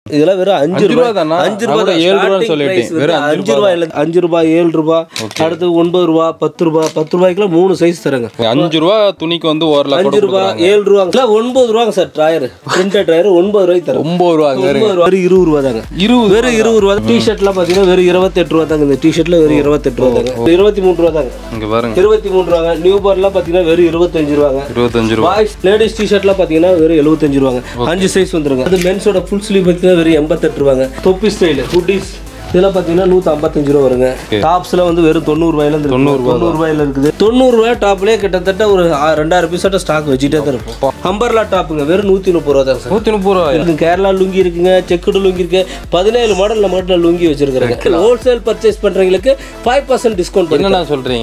இதெல்லாம் வெறும் அஞ்சு அஞ்சு ரூபா ரூபா தானா? அஞ்சு நான் ரூபா கூட தான். ஏழு ரூபான்னு Starting சொல்லிட்டேன். price வந்து வெறும் அஞ்சு அஞ்சு ரூபாயில அஞ்சு ரூபாய் ஏழு ரூபாய் அடுத்து ஒன்பது ரூபா பத்து ரூபா பத்து ரூபாய்க்குலாம் மூணு சைஸ் தரங்க அஞ்சு ரூபா துணிக்கு வந்து ஒரு லட்சம் அஞ்சு ரூபா ஏழு ரூபா இல்ல ஒன்பது ரூபாங்க சார் டயர் பிரிண்டட் டயர் ஒன்பது ரூபாய்க்கு தரும் ஒன்பது ரூபா ஒன்பது ரூபா வெறும் இருபது ரூபா தாங்க இருபது வெறும் இருபது ரூபா டி ஷர்ட்லாம் பார்த்தீங்கன்னா வெறும் இருபத்தெட்டு ரூபா தாங்க இந்த டி ஷர்ட்ல வெறும் இருபத்தெட்டு ரூபா தாங்க இருபத்தி மூணு ரூபா தாங்க இங்க பாருங்க இருபத்தி மூணு ரூபாங்க நியூ பார்லாம் பார்த்தீங்கன்னா வெறும் இருபத்தஞ்சு ரூபாங்க இருபத்தஞ்சு ரூபா பாய்ஸ் லேடிஸ் டிஷர்ட்லாம் பார்த்தீங்கன்னா வெறும் எழுபத்தஞ்சு ரூபாங்க அஞ்சு சைஸ் வந்துருங்க அது மென்ஸோட ஃபுல் ஸ்லீவ் பார்த்தீங்கன்னா வெறும் எண்பத்தெட்டு ரூபாங்க தொப்பி ஸ்டைல் ஹுட்டிஸ் இதெல்லாம் பார்த்தீங்கன்னா நூற்றி ஐம்பத்தஞ்சு ரூபா வருங்க டாப்ஸ்ல வந்து வெறும் தொண்ணூறு ரூபாயில இருந்து தொண்ணூறு தொண்ணூறு ரூபாயில இருக்குது தொண்ணூறு ரூபாய் டாப்லேயே கிட்டத்தட்ட ஒரு ஆ- ரெண்டாயிரம் பீஸாட்ட ஸ்டாக் வச்சுட்டே தான் இருப்போம் அம்பர்லா டாப்புங்க வெறும் நூற்றி முப்பது ரூபா தான் சார் நூத்தி முப்பது ரூபா இருக்கு கேரளா லுங்கி இருக்குங்க செக்குடு லுங்கி இருக்கு பதினேழு மாடல் நம்ம கிட்ட லுங்கி வச்சிருக்காங்க ஹோல்சேல் பர்ச்சேஸ் பண்றவங்களுக்கு ஃபைவ் பர்சன்ட் டிஸ்கவுண்ட் பண்ணி என்னண்ணா சொல்றீங்க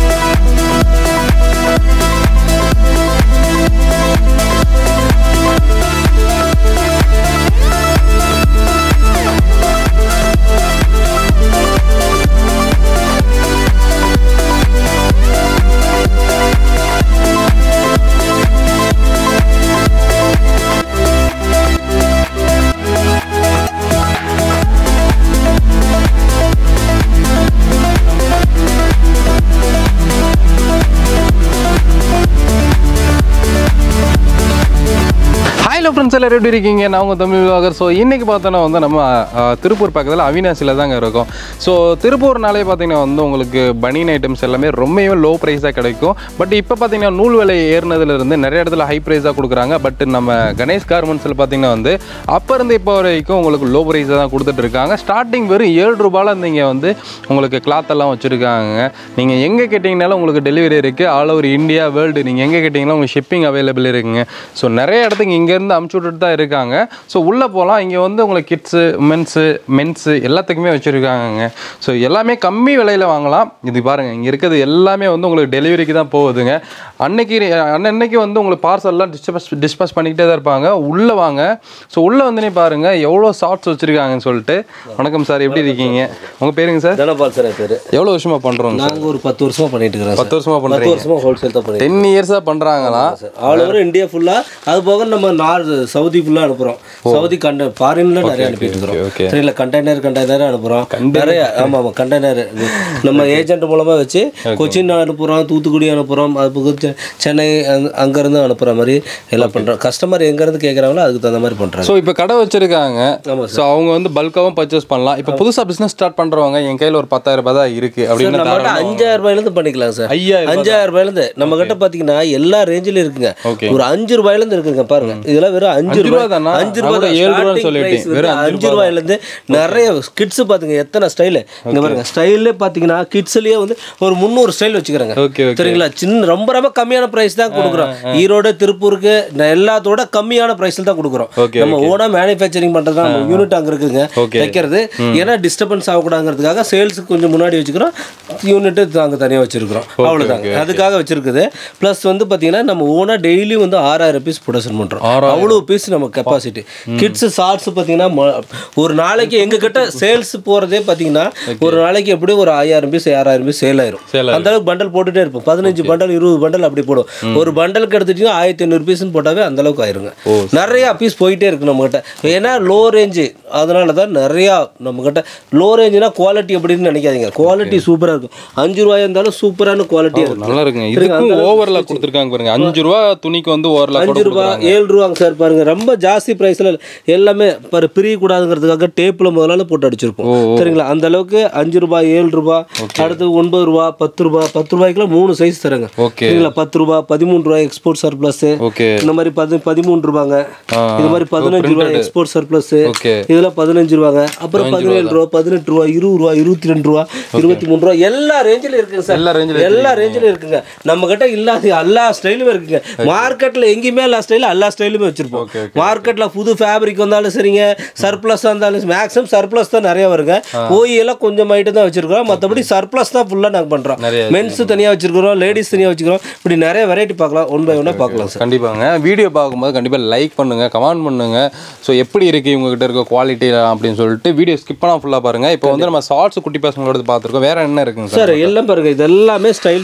ஹலோ ஃப்ரெண்ட்ஸ் எல்லாரும் எப்படி இருக்கீங்க நான் உங்கள் தமிழ் விவாகர் ஸோ இன்றைக்கி பார்த்தோன்னா வந்து நம்ம அஹ், திருப்பூர் பக்கத்தில் அவினாசியில் தாங்க இருக்கோம் ஸோ திருப்பூர்னாலே பார்த்தீங்கன்னா வந்து உங்களுக்கு பனியன் ஐட்டம்ஸ் எல்லாமே ரொம்பவே லோ ப்ரைஸாக கிடைக்கும் பட் இப்போ பார்த்தீங்கன்னா நூல் விலை ஏறினதுலேருந்து நிறைய இடத்துல ஹை ப்ரைஸாக கொடுக்குறாங்க பட் நம்ம கணேஷ் கார்மெண்ட்ஸில் பார்த்தீங்கன்னா வந்து அப்போ இருந்து இப்போ வரைக்கும் உங்களுக்கு லோ ப்ரைஸாக தான் கொடுத்துட்டு இருக்காங்க ஸ்டார்டிங் வெறும் ஏழு ரூபாயில் நீங்கள் வந்து உங்களுக்கு கிளாத் எல்லாம் வச்சுருக்காங்க நீங்கள் எங்கே கேட்டிங்கனாலும் உங்களுக்கு டெலிவரி இருக்குது ஆல் ஓவர் இந்தியா வேர்ல்டு நீங்கள் எங்கே கேட்டிங்கனாலும் உங்களுக்கு ஷிப்பிங் அவைலபிள் இருக்குங்க ஸோ நிறைய இடத்துக்கு இங்கேருந்து அமுச்சு விட்டுட்டு தான் இருக்காங்க ஸோ உள்ளே போகலாம் இங்கே வந்து உங்களுக்கு கிட்ஸு மென்ஸு மென்ஸு எல்லாத்துக்குமே வச்சுருக்காங்கங்க ஸோ எல்லாமே கம்மி விலையில் வாங்கலாம் இது பாருங்கள் இங்கே இருக்கிறது எல்லாமே வந்து உங்களுக்கு டெலிவரிக்கு தான் போகுதுங்க அன்னைக்கு அன்னன்னைக்கு வந்து உங்களுக்கு பார்சல்லாம் டிஸ்பஸ் டிஸ்பஸ் பண்ணிக்கிட்டே தான் இருப்பாங்க உள்ளே வாங்க ஸோ உள்ளே வந்து பாருங்கள் எவ்வளோ ஷார்ட்ஸ் வச்சுருக்காங்கன்னு சொல்லிட்டு வணக்கம் சார் எப்படி இருக்கீங்க உங்கள் பேருங்க சார் தனபால் சார் என் பேரு எவ்வளோ வருஷமாக பண்ணுறோங்க நாங்க ஒரு பத்து வருஷமா பண்ணிட்டு இருக்கிறோம் பத்து வருஷமா பத்து பண்ணுறீங்க வருஷமா ஹோல்சேல் தான் பண்ணிட்டு டென் இயர்ஸாக பண்ணுறாங்களா ஆல் ஓவர் இந்தியா ஃபுல்லா அது போக நம்ம நார்த் சவுதி ஃபுல்லா அனுப்புறோம் சவுதி கண்ட ஃபாரின்ல நிறைய அனுப்பிட்டு okay. இருக்கிறோம் சரிங்களா கண்டெய்னர் கண்டெய்னர் அனுப்புறோம் நிறைய ஆமா ஆமா கண்டெய்னர் நம்ம ஏஜென்ட் மூலமா வச்சு கொச்சின் அனுப்புறோம் தூத்துக்குடி அனுப்புறோம் அது போக செ- சென்னை அங்க- அங்கிருந்து அனுப்புற மாதிரி எல்லாம் பண்றோம் கஸ்டமர் எங்க இருந்து கேக்குறாங்களோ அதுக்கு தகுந்த மாதிரி பண்றாங்க ஸோ இப்போ கடை வச்சிருக்காங்க ஆமா ஸோ அவங்க வந்து பல்காவும் பர்ச்சேஸ் பண்ணலாம் இப்போ புதுசாக பிஸ்னஸ் ஸ்டார்ட் பண்ணுறவங்க என் கையில் ஒரு பத்தாயிரம் ரூபாய் தான் இருக்குது அப்படின்னு நம்ம கிட்ட அஞ்சாயிரம் ரூபாயில இருந்து பண்ணிக்கலாம் சார் ஐயாயிரம் அஞ்சாயிரம் ரூபாயில இருந்து நம்ம கிட்ட பாத்தீங்கன்னா எல்லா ரேஞ்சிலும் இருக்குங்க Okay. ஒரு அஞ்சு ரூபாயில இருந்து இருக்குங்க பாருங்க இதெல்லாம் வெறும் அஞ்சு அஞ்சு ரூபா ரூபாய் தானா? அஞ்சு நான் ரூபாய் கூட தான். ஏழு ரூபான்னு Starting சொல்லிட்டேன். price வந்து வெறும் அஞ்சு அஞ்சு ரூபாயில இருந்து நிறைய கிட்ஸ் பாத்துங்க எத்தனை ஸ்டைல் இங்க பாருங்க ஸ்டைல்லே பாத்தீங்கன்னா கிட்ஸ்லயே வந்து ஒரு முந்நூறு ஸ்டைல் வச்சுக்கிறாங்க ஓகே ஓகே சரிங்களா சின்ன ரொம்ப ரொம்ப கம்மியான பிரைஸ் தான் கொடுக்குறோம் ஈரோடு திருப்பூருக்கு ந- எல்லாத்தோட கம்மியான பிரைஸ்ல தான் கொடுக்குறோம் Okay, நம்ம ஓனா மேனுஃபேக்சரிங் பண்றது தான் நம்ம யூனிட் அங்க இருக்குங்க Okay. வைக்கிறது ஏன்னா டிஸ்டர்பன்ஸ் ஆகக்கூடாதுங்கிறதுக்காக சேல்ஸுக்கு கொஞ்சம் முன்னாடி வச்சுக்கிறோம் யூனிட்டு அங்கே தனியாக வச்சிருக்கிறோம் அவ்வளோதாங்க அதுக்காக வச்சிருக்குது ப்ளஸ் வந்து பார்த்தீங்கன்னா நம்ம ஓனா டெய்லி வந்து ஆறாயிரம் பீஸ் ப்ரொடக்ஷன் பண்ணுறோம் அவ்வளோ பீஸ் நம்ம கெப்பாசிட்டி கிட்ஸ் ஷார்ட்ஸ் பார்த்தீங்கன்னா ம- ஒரு நாளைக்கு எங்கள் கிட்ட சேல்ஸ் போகிறதே பார்த்தீங்கன்னா ஒரு நாளைக்கு எப்படியும் ஒரு ஆயிரம் பீஸ் ஆறாயிரம் பீஸ் சேல் ஆயிரும் Sale அந்த அளவுக்கு பண்டல் போட்டுட்டே இருப்போம் பதினஞ்சு பண்டல் இருபது பண்டல் அப்படி போடும் ஒரு பண்டலுக்கு எடுத்துட்டீங்கன்னா ஆயிரத்தி ஐநூறு பீஸ்னு போட்டாவே அந்த அளவுக்கு ஆயிருங்க நிறைய பீஸ் போயிட்டே இருக்கு நம்ம கிட்ட ஏன்னா லோ ரேஞ்சு அதனால தான் நிறையா நம்ம கிட்ட லோ ரேஞ்சுனா குவாலிட்டி எப்படின்னு நினைக்காதீங்க குவாலிட்டி சூப்பராக இருக்கும் அஞ்சு ரூபாயா இருந்தாலும் சூப்பரான குவாலிட்டி இருக்கும் நல்லா இருக்குங்க இதுக்கும் ஓவரில் கொடுத்துருக்காங்க பாருங்க அஞ்சு ரூபா துணிக்கு வந்து ஓவரில் அஞ்சு ரூபா ஏழு ரூபாங்க சார் பாருங்க ரொம்ப ஜாஸ்தி ப்ரைஸில் எல்லாமே பாரு பிரியக்கூடாதுங்கிறதுக்காக டேப்பில் முதல்ல போட்டு அடிச்சிருப்போம் சரிங்களா அந்த அளவுக்கு அஞ்சு ரூபாய் ஏழு ரூபா அடுத்து ஒன்பது ரூபா பத்து ரூபா பத்து ரூபாய்க்குலாம் மூணு சைஸ் தரங்க ஓகே சரிங்களா பத்து ரூபா பதிமூணு ரூபாய் எக்ஸ்போர்ட் சர்ப்ளஸ் ஓகே இந்த மாதிரி பதி பதிமூணு ரூபாங்க இது மாதிரி பதினஞ்சு ரூபாய் எக்ஸ்போர்ட் சர்ப்ளஸ் ஓகே இதெல்லாம் பதினஞ்சு ரூபாங்க அப்புறம் பதினேழு ரூபா பதினெட்டு ரூபா இருபது ரூபா இருபத்தி ரெண்டு ரூபா இருபத்தி மூணு ரூபா எல்லா ரேஞ்சிலும் இருக்குங்க சார் எல்லா ரேஞ்சில் எல்லா ரேஞ்சிலும் இருக்குங்க நம்ம கிட்ட இல்லாத எல்லா ஸ்டைலுமே இருக்குங்க மார்க்கெட்ல எங்கேயுமே எல்லா ஸ்டைலும் எல்லா ஸ்டைலுமே வச்சிருப்போம் Okay, மார்க்கெட்ல புது ஃபேப்ரிக் வந்தாலும் சரிங்க சர்ப்ளஸ் இருந்தாலும் மேக்ஸிமம் சர்ப்ளஸ் தான் நிறைய வருங்க ஓய் எல்லாம் கொஞ்சம் ஐட்டம் தான் வச்சிருக்கோம் மற்றபடி சர்ப்ளஸ் தான் ஃபுல்லாக நாங்கள் பண்றோம் நிறைய மென்ஸ் தனியாக வச்சிருக்கிறோம் லேடிஸ் தனியாக வச்சிருக்கிறோம் இப்படி நிறைய வெரைட்டி பார்க்கலாம் ஒன் பை ஒன்னாக பார்க்கலாம் சார் கண்டிப்பாங்க வீடியோ பார்க்கும்போது கண்டிப்பாக லைக் பண்ணுங்க கமெண்ட் பண்ணுங்க ஸோ எப்படி இருக்கு இவங்ககிட்ட இருக்க குவாலிட்டி அப்படின்னு சொல்லிட்டு வீடியோ ஸ்கிப் பண்ணால் ஃபுல்லாக பாருங்க இப்போ வந்து நம்ம ஷார்ட்ஸ் குட்டி பசங்களோட பார்த்துருக்கோம் வேற என்ன இருக்குங்க சார் சார் எல்லாம் பாருங்க இது எல்லாமே ஸ்டைல்ஸ் தான்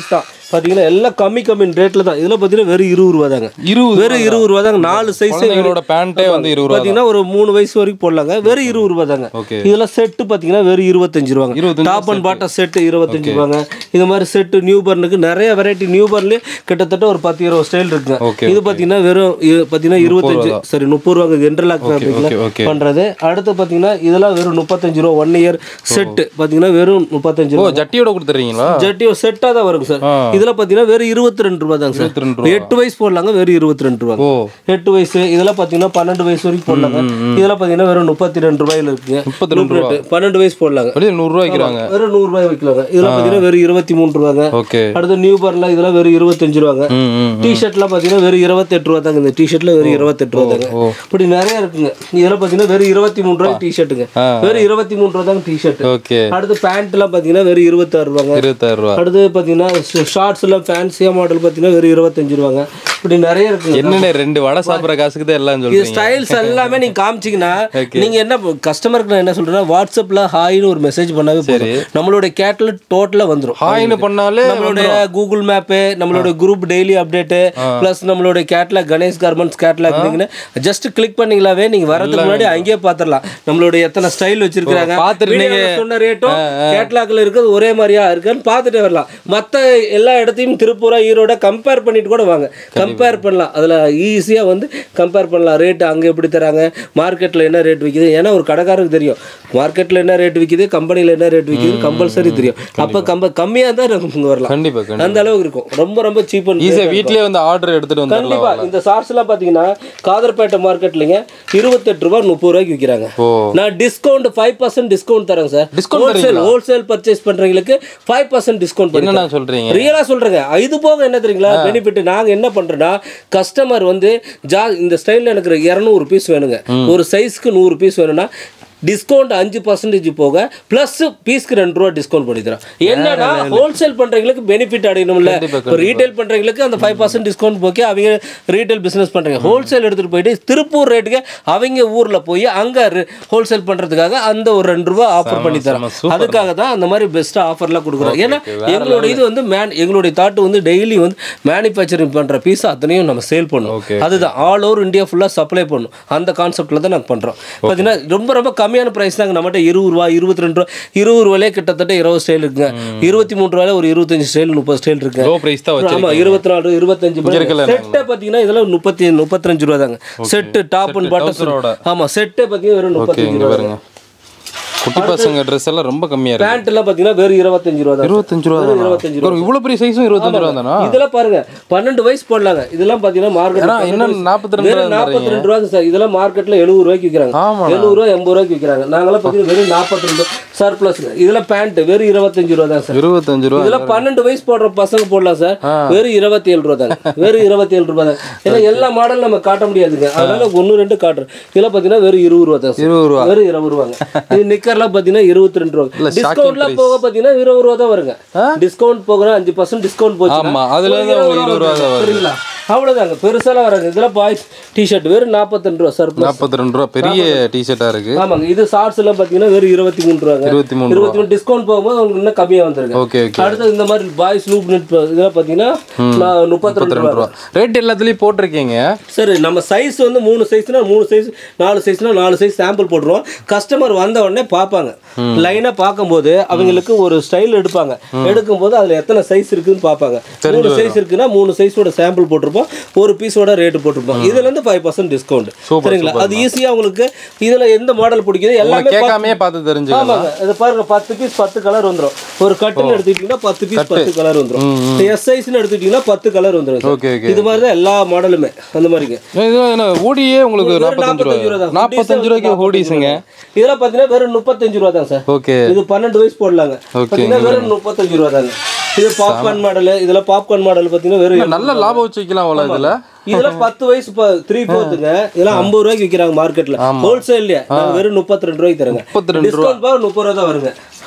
பார்த்தீங்கன்னா எல்லாம் கம்மி கம்மி ரேட்டில் தான் இதில் பார்த்தீங்கன்னா வெறும் இருபது ரூபா தாங்க இருபது வெறும் இருபது ரூபா தாங்க நாலு சைஸ் குழந்தைங்களோட பேண்ட்டே வந்து இருபது ரூபா பார்த்தீங்கன்னா ஒரு மூணு வயசு வரைக்கும் போடலாங்க வெறும் இருபது ரூபா தாங்க ஓகே இதெல்லாம் செட்டு பார்த்தீங்கன்னா வெறும் இருபத்தஞ்சு ரூபாங்க இருபத்தஞ்சு டாப் அண்ட் பாட்டம் செட்டு இருபத்தஞ்சு ரூபாங்க இது மாதிரி செட்டு நியூ பர்னுக்கு நிறைய வெரைட்டி நியூ பர்ன்லேயே கிட்டத்தட்ட ஒரு பத்து இருபது ஸ்டைல் இருக்குங்க ஓகே இது பார்த்தீங்கன்னா வெறும் இ- பார்த்தீங்கன்னா இருபத்தஞ்சு சரி முப்பது ரூபாங்க இன்டர்லாக் ஃபேப்ரிக்ல ஓகே ஓகே பண்ணுறது அடுத்து பார்த்தீங்கன்னா இதெல்லாம் வெறும் முப்பத்தஞ்சு ரூபா ஒன் இயர் செட்டு பார்த்தீங்கன்னா வெறும் முப்பத்தஞ்சு ஓ ரூபா ஜட்டியோட கொடுத்துறீங்களா ஜட்டி செட்டாக தான் வரும் சார் ஆ. இதில் பார்த்தீங்கன்னா வெறும் இருபத்தி ரெண்டு ரூபா தாங்க சார் இருபத்தி ரெண்டு ரூபா எட்டு வயசு போடலாங்க வெறும் இருபத்தி ரெண்டு ரூபா ஓ எட்டு வயசு இதெல்லாம் பார்த்தீங்கன்னா பன்னெண்டு வயசு வரைக்கும் போடலாங்க இதெல்லாம் பார்த்தீங்கன்னா வெறும் முப்பத்தி ரெண்டு ரூபாயில இருக்குங்க முப்பத்தி ரெண்டு ரூபா பன்னெண்டு வயசு போடலாங்க வெளியே நூறுரூவா வைக்கிறாங்க வெறும் நூறு ரூபாய் வைக்கலாங்க இதெல்லாம் பார்த்தீங்கன்னா வெறும் இருபத்தி மூணு ரூபாங்க ஓகே அடுத்து நியூ பார்ல இதெல்லாம் வெறும் இருபத்தஞ்சு ரூபாங்க ம் ம் டிஷர்ட்லாம் பார்த்தீங்கன்னா வெறும் இருபத்தெட்டு ரூபா தாங்க இந்த டிஷர்ட்ல வெறும் இருபத்தெட்டு ரூபா தாங்க ஓ இப்படி நிறைய இருக்குங்க இதெல்லாம் பார்த்தீங்கன்னா வெறும் இருபத்தி மூணு ரூபாய் டிஷர்ட்டுங்க ஆ. வெறும் இருபத்தி மூணு ரூபா தாங்க டிஷர்ட் ஓகே அடுத்து பேண்ட்லாம் பார்த்தீங்கன்னா வெறும் இருபத்தாறு ரூபாங்க இருபத்தாயிரம் ரூபா அடுத்து பார்த்தீங்கன்னா ஷார்ட்ஸ் எல்லாம் ஃபேன்சியாக மாடல் பார்த்தீங்கன்னா வெறும் இருபத்தஞ்சு ரூபாங்க இப்படி நிறைய இருக்குங்க என்னென்ன ரெண்டு வடை சாப்பிட்ற காசுக்கு தான் எல்லாம் இது சொல்றீங்க ஸ்டைல்ஸ் எல்லாமே நீங்க காமிச்சீங்கன்னா நீங்க என்ன கஸ்டமருக்கு நான் என்ன சொல்றேன்னா வாட்ஸ்அப்ல ஹாய்னு ஒரு மெசேஜ் பண்ணாவே போதும் நம்மளுடைய கேட்ல டோட்டலா வந்துரும் ஹாய்னு பண்ணாலே நம்மளுடைய கூகுள் மேப்பு நம்மளுடைய குரூப் டெய்லி அப்டேட்டு ப்ளஸ் நம்மளுடைய கேட்லாக் கணேஷ் கார்மெண்ட்ஸ் கேட்லாக் நீங்க ஜஸ்ட் கிளிக் பண்ணீங்களாவே நீங்க வரதுக்கு முன்னாடி அங்கேயே பாத்திரலாம் நம்மளுடைய எத்தனை ஸ்டைல் வச்சிருக்காங்க பார்த்துட்டு நீங்க- சொன்ன ரேட்டும் கேட்லாக்ல இருக்கிறது ஒரே மாதிரியா இருக்கான்னு பார்த்துட்டே வரலாம் மத்த எல்லா இடத்தையும் திருப்பூரா ஈரோட கம்பேர் பண்ணிட்டு கூட வாங்க கம்பேர் பண்ணலாம் அதுல ஈஸியா வந்து கம்பேர் பண்ணலாம் ரேட் அங்க எப்படி தராங்க மார்க்கெட்ல என்ன ரேட் விக்குது ஏன்னா ஒரு கடைக்காரருக்கு தெரியும் மார்க்கெட்ல என்ன ரேட் விக்குது கம்பெனில என்ன ரேட் விக்குது கம்பல்சரி தெரியும் அப்ப கம்ப கம்மியா தான் நம்ம இங்க வரலாம் கண்டிப்பா கண்டிப்பா அந்த அளவுக்கு இருக்கும் ரொம்ப ரொம்ப சீப் அண்ட் ஈஸியா வீட்லயே வந்து ஆர்டர் எடுத்துட்டு வந்துடலாம் கண்டிப்பா இந்த சார்ஸ் எல்லாம் பாத்தீங்கன்னா காதர்பேட்டை மார்க்கெட்லங்க இருபத்தெட்டு ரூபாய் முப்பது ரூபாய்க்கு விற்கிறாங்க ஓ நான் டிஸ்கவுண்ட் ஃபைவ் பர்சன்ட் டிஸ்கவுண்ட் தரேன் sir Discount wholesale wholesale purchase பண்றவங்களுக்கு ஃபைவ் பர்சன்ட் டிஸ்கவுண்ட் பண்ணி என்னண்ணா சொல்றீங்க ரியலா சொல்றேங்க இது போக என்ன தெரியுங்களா பெனிஃபிட் நாங்க என்ன பண்றோம்னா கஸ்டமர் வந்து ஜா இந்த ஸ்டைல்ல எனக்கு இரநூறு பீஸ் வேணுங்க ஒரு சைஸ்க்கு நூறு பீஸ் வேணும்னா டிஸ்கவுண்ட் அஞ்சு பர்சன்டேஜ் போக ப்ளஸ் பீஸ்க்கு ரெண்டு ரூபா டிஸ்கவுண்ட் பண்ணி தரோம் என்னன்னா ஹோல்சேல் பண்றவங்களுக்கு பெனிஃபிட் அடையணும்ல இப்போ ரீட்டைல் பண்றவங்களுக்கு அந்த ஃபைவ் பர்சன்ட் டிஸ்கவுண்ட் போக்கி அவங்க ரீட்டைல் பிசினஸ் பண்றாங்க ஹோல்சேல் எடுத்துட்டு போயிட்டு திருப்பூர் ரேட்டுக்கு அவங்க ஊர்ல போய் அங்க ஹோல்சேல் பண்றதுக்காக அந்த ஒரு ரெண்டு ரூபா ஆஃபர் பண்ணி தரோம் அதுக்காக தான் அந்த மாதிரி பெஸ்ட் ஆஃபர்லாம் கொடுக்குறோம் ஏன்னா எங்களோட இது வந்து மேன் எங்களுடைய தாட்டு வந்து டெய்லி வந்து மேனுஃபேக்சரிங் பண்ற பீஸ் அத்தனையும் நம்ம சேல் பண்ணுவோம் Okay. அதுதான் ஆல் ஓவர் இந்தியா ஃபுல்லாக சப்ளை பண்ணும் அந்த கான்செப்டில் தான் நாங்கள் பண்ணுறோம் பார்த்தீங்கன்னா ரொம்ப ரொம்ப கம்மியான ப்ரைஸ் தாங்க நம்மகிட்ட இருபது ரூபா இருபத்தி ரெண்டு ரூபா இருபது ரூபாயிலே கிட்டத்தட்ட இருபது ஸ்டைல் இருக்குங்க இருபத்தி மூணு ரூபாயில ஒரு இருபத்தஞ்சு ஸ்டைல் முப்பது ஸ்டைல் இருக்குங்க லோ பிரைஸ் தான் வச்சு ஆமா இருபத்தி நாலு இருபத்தஞ்சு இருக்கல செட்டை பார்த்தீங்கன்னா இதெல்லாம் முப்பத்தி முப்பத்தஞ்சு ரூபா தாங்க செட்டு டாப் அண்ட் trouser-ஓட. பாட்டம் ஆமா செட்டே பார்த்தீங்கன்னா வெறும் ஓகே முப்பத்தஞ்சு இங்க ரூபா பாருங்க குட்டி பசங்க ட்ரெஸ் எல்லாம் ரொம்ப கம்மியா இருக்கு பேண்ட் எல்லாம் பார்த்தீங்கன்னா வெறும் இருபத்தஞ்சு ரூபா தான் இருபத்தஞ்சு ரூபா வெறும் இருபத்தஞ்சு ரூபா தானா? இவ்வளவு பெரிய சைஸும் இருபத்தஞ்சு ரூபா தானா இதெல்லாம் பாருங்க பன்னெண்டு வயசு போடலாங்க இதெல்லாம் பாத்தீங்கன்னா ஏன்னா மார்க்கெட் என்ன நாற்பத்தி ரெண்டு வெறும் நாற்பத்தி ரெண்டு ரூபாய்க்கு சார் இதெல்லாம் மார்க்கெட்ல எழுபது ரூபாய்க்கு விற்கிறாங்க ஆமா எழுபது ரூபா எண்பது ரூபாய்க்கு விற்கிறாங்க நாங்களாம் பார்த்தீங்கன்னா வெறும் நாற்பத்தி ரெண்டு சர்ப்ளஸ்ங்க இதெல்லாம் பேண்ட் வெறும் இருபத்தஞ்சு ரூபா தான் சார் இருபத்தஞ்சு ரூபா இதெல்லாம் பன்னெண்டு வயசு போடுற பசங்க போடலாம் சார் வெறும் இருபத்தி ஏழு ரூபா தாங்க வெறும் இருபத்தி ஏழு ரூபா தான் ஏன்னா எல்லா மாடல் நம்ம காட்ட முடியாதுங்க அதனால ஒன்று ரெண்டு காட்டுறோம் இதெல்லாம் பார்த்தீங்கன்னா வெறும் இருபது ரூபா தான் சார் இருபது ரூபா வெறும் இருபது ரூபாங்க இது நிக்கர்லாம் பார்த்தீங்கன்னா இருபத்தி ரெண்டு ரூபா டிஸ்கவுண்ட்லாம் போக பார்த்தீங்கன்னா இருபது ரூபா தான் வருங்க டிஸ்கவுண்ட் போகிறோம் அஞ்சு பர்சன்ட் டிஸ்கவுண்ட் போச்சு ஆமா அதுல இருந்து உங்களுக்கு இருபது ரூபா தான் வருது சரிங்களா அவ்வளோதாங்க பெருசாலாம் வராது இதெல்லாம் பாய்ஸ் டிஷர்ட் வெறும் நாற்பத்தெண்டு ரூபா சார் நாற்பத்தி ரெண்டு ரூபா பெரிய டிஷர்ட்டா இருக்கு ஆமாங்க இது ஷார்ட்ஸ் எல்லாம் பார்த்தீங்கன்னா வெறும் இருபத்தி மூணு ரூபாங்க இருபத்தி மூணு ரூபா இருபத்தி மூணு டிஸ்கவுண்ட் போகும்போது உங்களுக்கு இன்னும் கம்மியாக வந்துருங்க ஓகே ஓகே அடுத்து இந்த மாதிரி பாய்ஸ் லூப் நெட் இதெல்லாம் பார்த்தீங்கன்னா நான் முப்பத்தி ரெண்டு ரூபா ரூபா ரேட் எல்லாத்துலயும் போட்டிருக்கீங்க சரி நம்ம சைஸ் வந்து மூணு சைஸ்னா மூணு சைஸ் நாலு சைஸ்னா நாலு சைஸ் சாம்பிள் போட்டுருவோம் கஸ்டமர் வந்த உடனே பார்ப்பாங்க லைனாக பார்க்கும்போது அவங்களுக்கு ஒரு ஸ்டைல் எடுப்பாங்க எடுக்கும்போது அதில் எத்தனை சைஸ் இருக்குன்னு பார்ப்பாங்க மூணு சைஸ் இருக்குன்னா மூணு சைஸோட சாம்பிள் போட்டிருப்போம் ஒரு பீஸோட ரேட்டு போட்டிருப்போம் இதுல இருந்து ஃபைவ் பர்சன்ட் டிஸ்கவுண்ட் சரிங்களா அது ஈஸியாக உங்களுக்கு இதில் எந்த மாடல் பிடிக்குது எல்லாமே கேட்காமயே பார்த்து தெரிஞ்சுக்கலாம் ஆமாங்க இது பாருங்க பத்து பீஸ் பத்து கலர் வந்துரும் ஒரு கட்டுன்னு எடுத்துக்கிட்டீங்கன்னா பத்து பீஸ் பத்து கலர் வந்துரும் எஸ் சைஸ்னு எடுத்துக்கிட்டீங்கன்னா பத்து கலர் வந்துரும் சார். ஓகே ஓகே இது மாதிரி தான் எல்லா மாடலுமே அந்த மாதிரிங்க இது என்ன ஹூடியே உங்களுக்கு வெறும் நாற்பத்தஞ்சு ரூபா தான். நாற்பத்தஞ்சு ரூபாய்க்கு ஹூடிஸுங்க இதெல்லாம் பார்த்தீங்கன்னா வெறும் முப்பத்தஞ்சு ரூபா தான் சார் ஓகே இது பன்னெண்டு வயசு போடலாங்க பார்த்தீங்கன்னா வெறும் முப்பத்தஞ்சு ரூபா தாங்க இது பாப்கார்ன் மாடல் இதெல்லாம் பாப்கார்ன் மாடல் பார்த்தீங்கன்னா வெறும் நல்ல லாபம் வச்சு வைக்கலாம் அவ்வளோ இதுல இதெல்லாம் பத்து வயசு த்ரீ ஃபோர்த்துங்க இதெல்லாம் ஐம்பது ரூபாய்க்கு விற்கிறாங்க மார்க்கெட்ல ஹோல்சேல்லையே நாங்கள் வெறும் முப்பத்தி ரெண்டு ரூபாய்க்கு தரேங்க முப்பத்தி ரெண்டு டிஸ்கவுண்ட் பாரு முப்பது ரூபா தான் வருங்க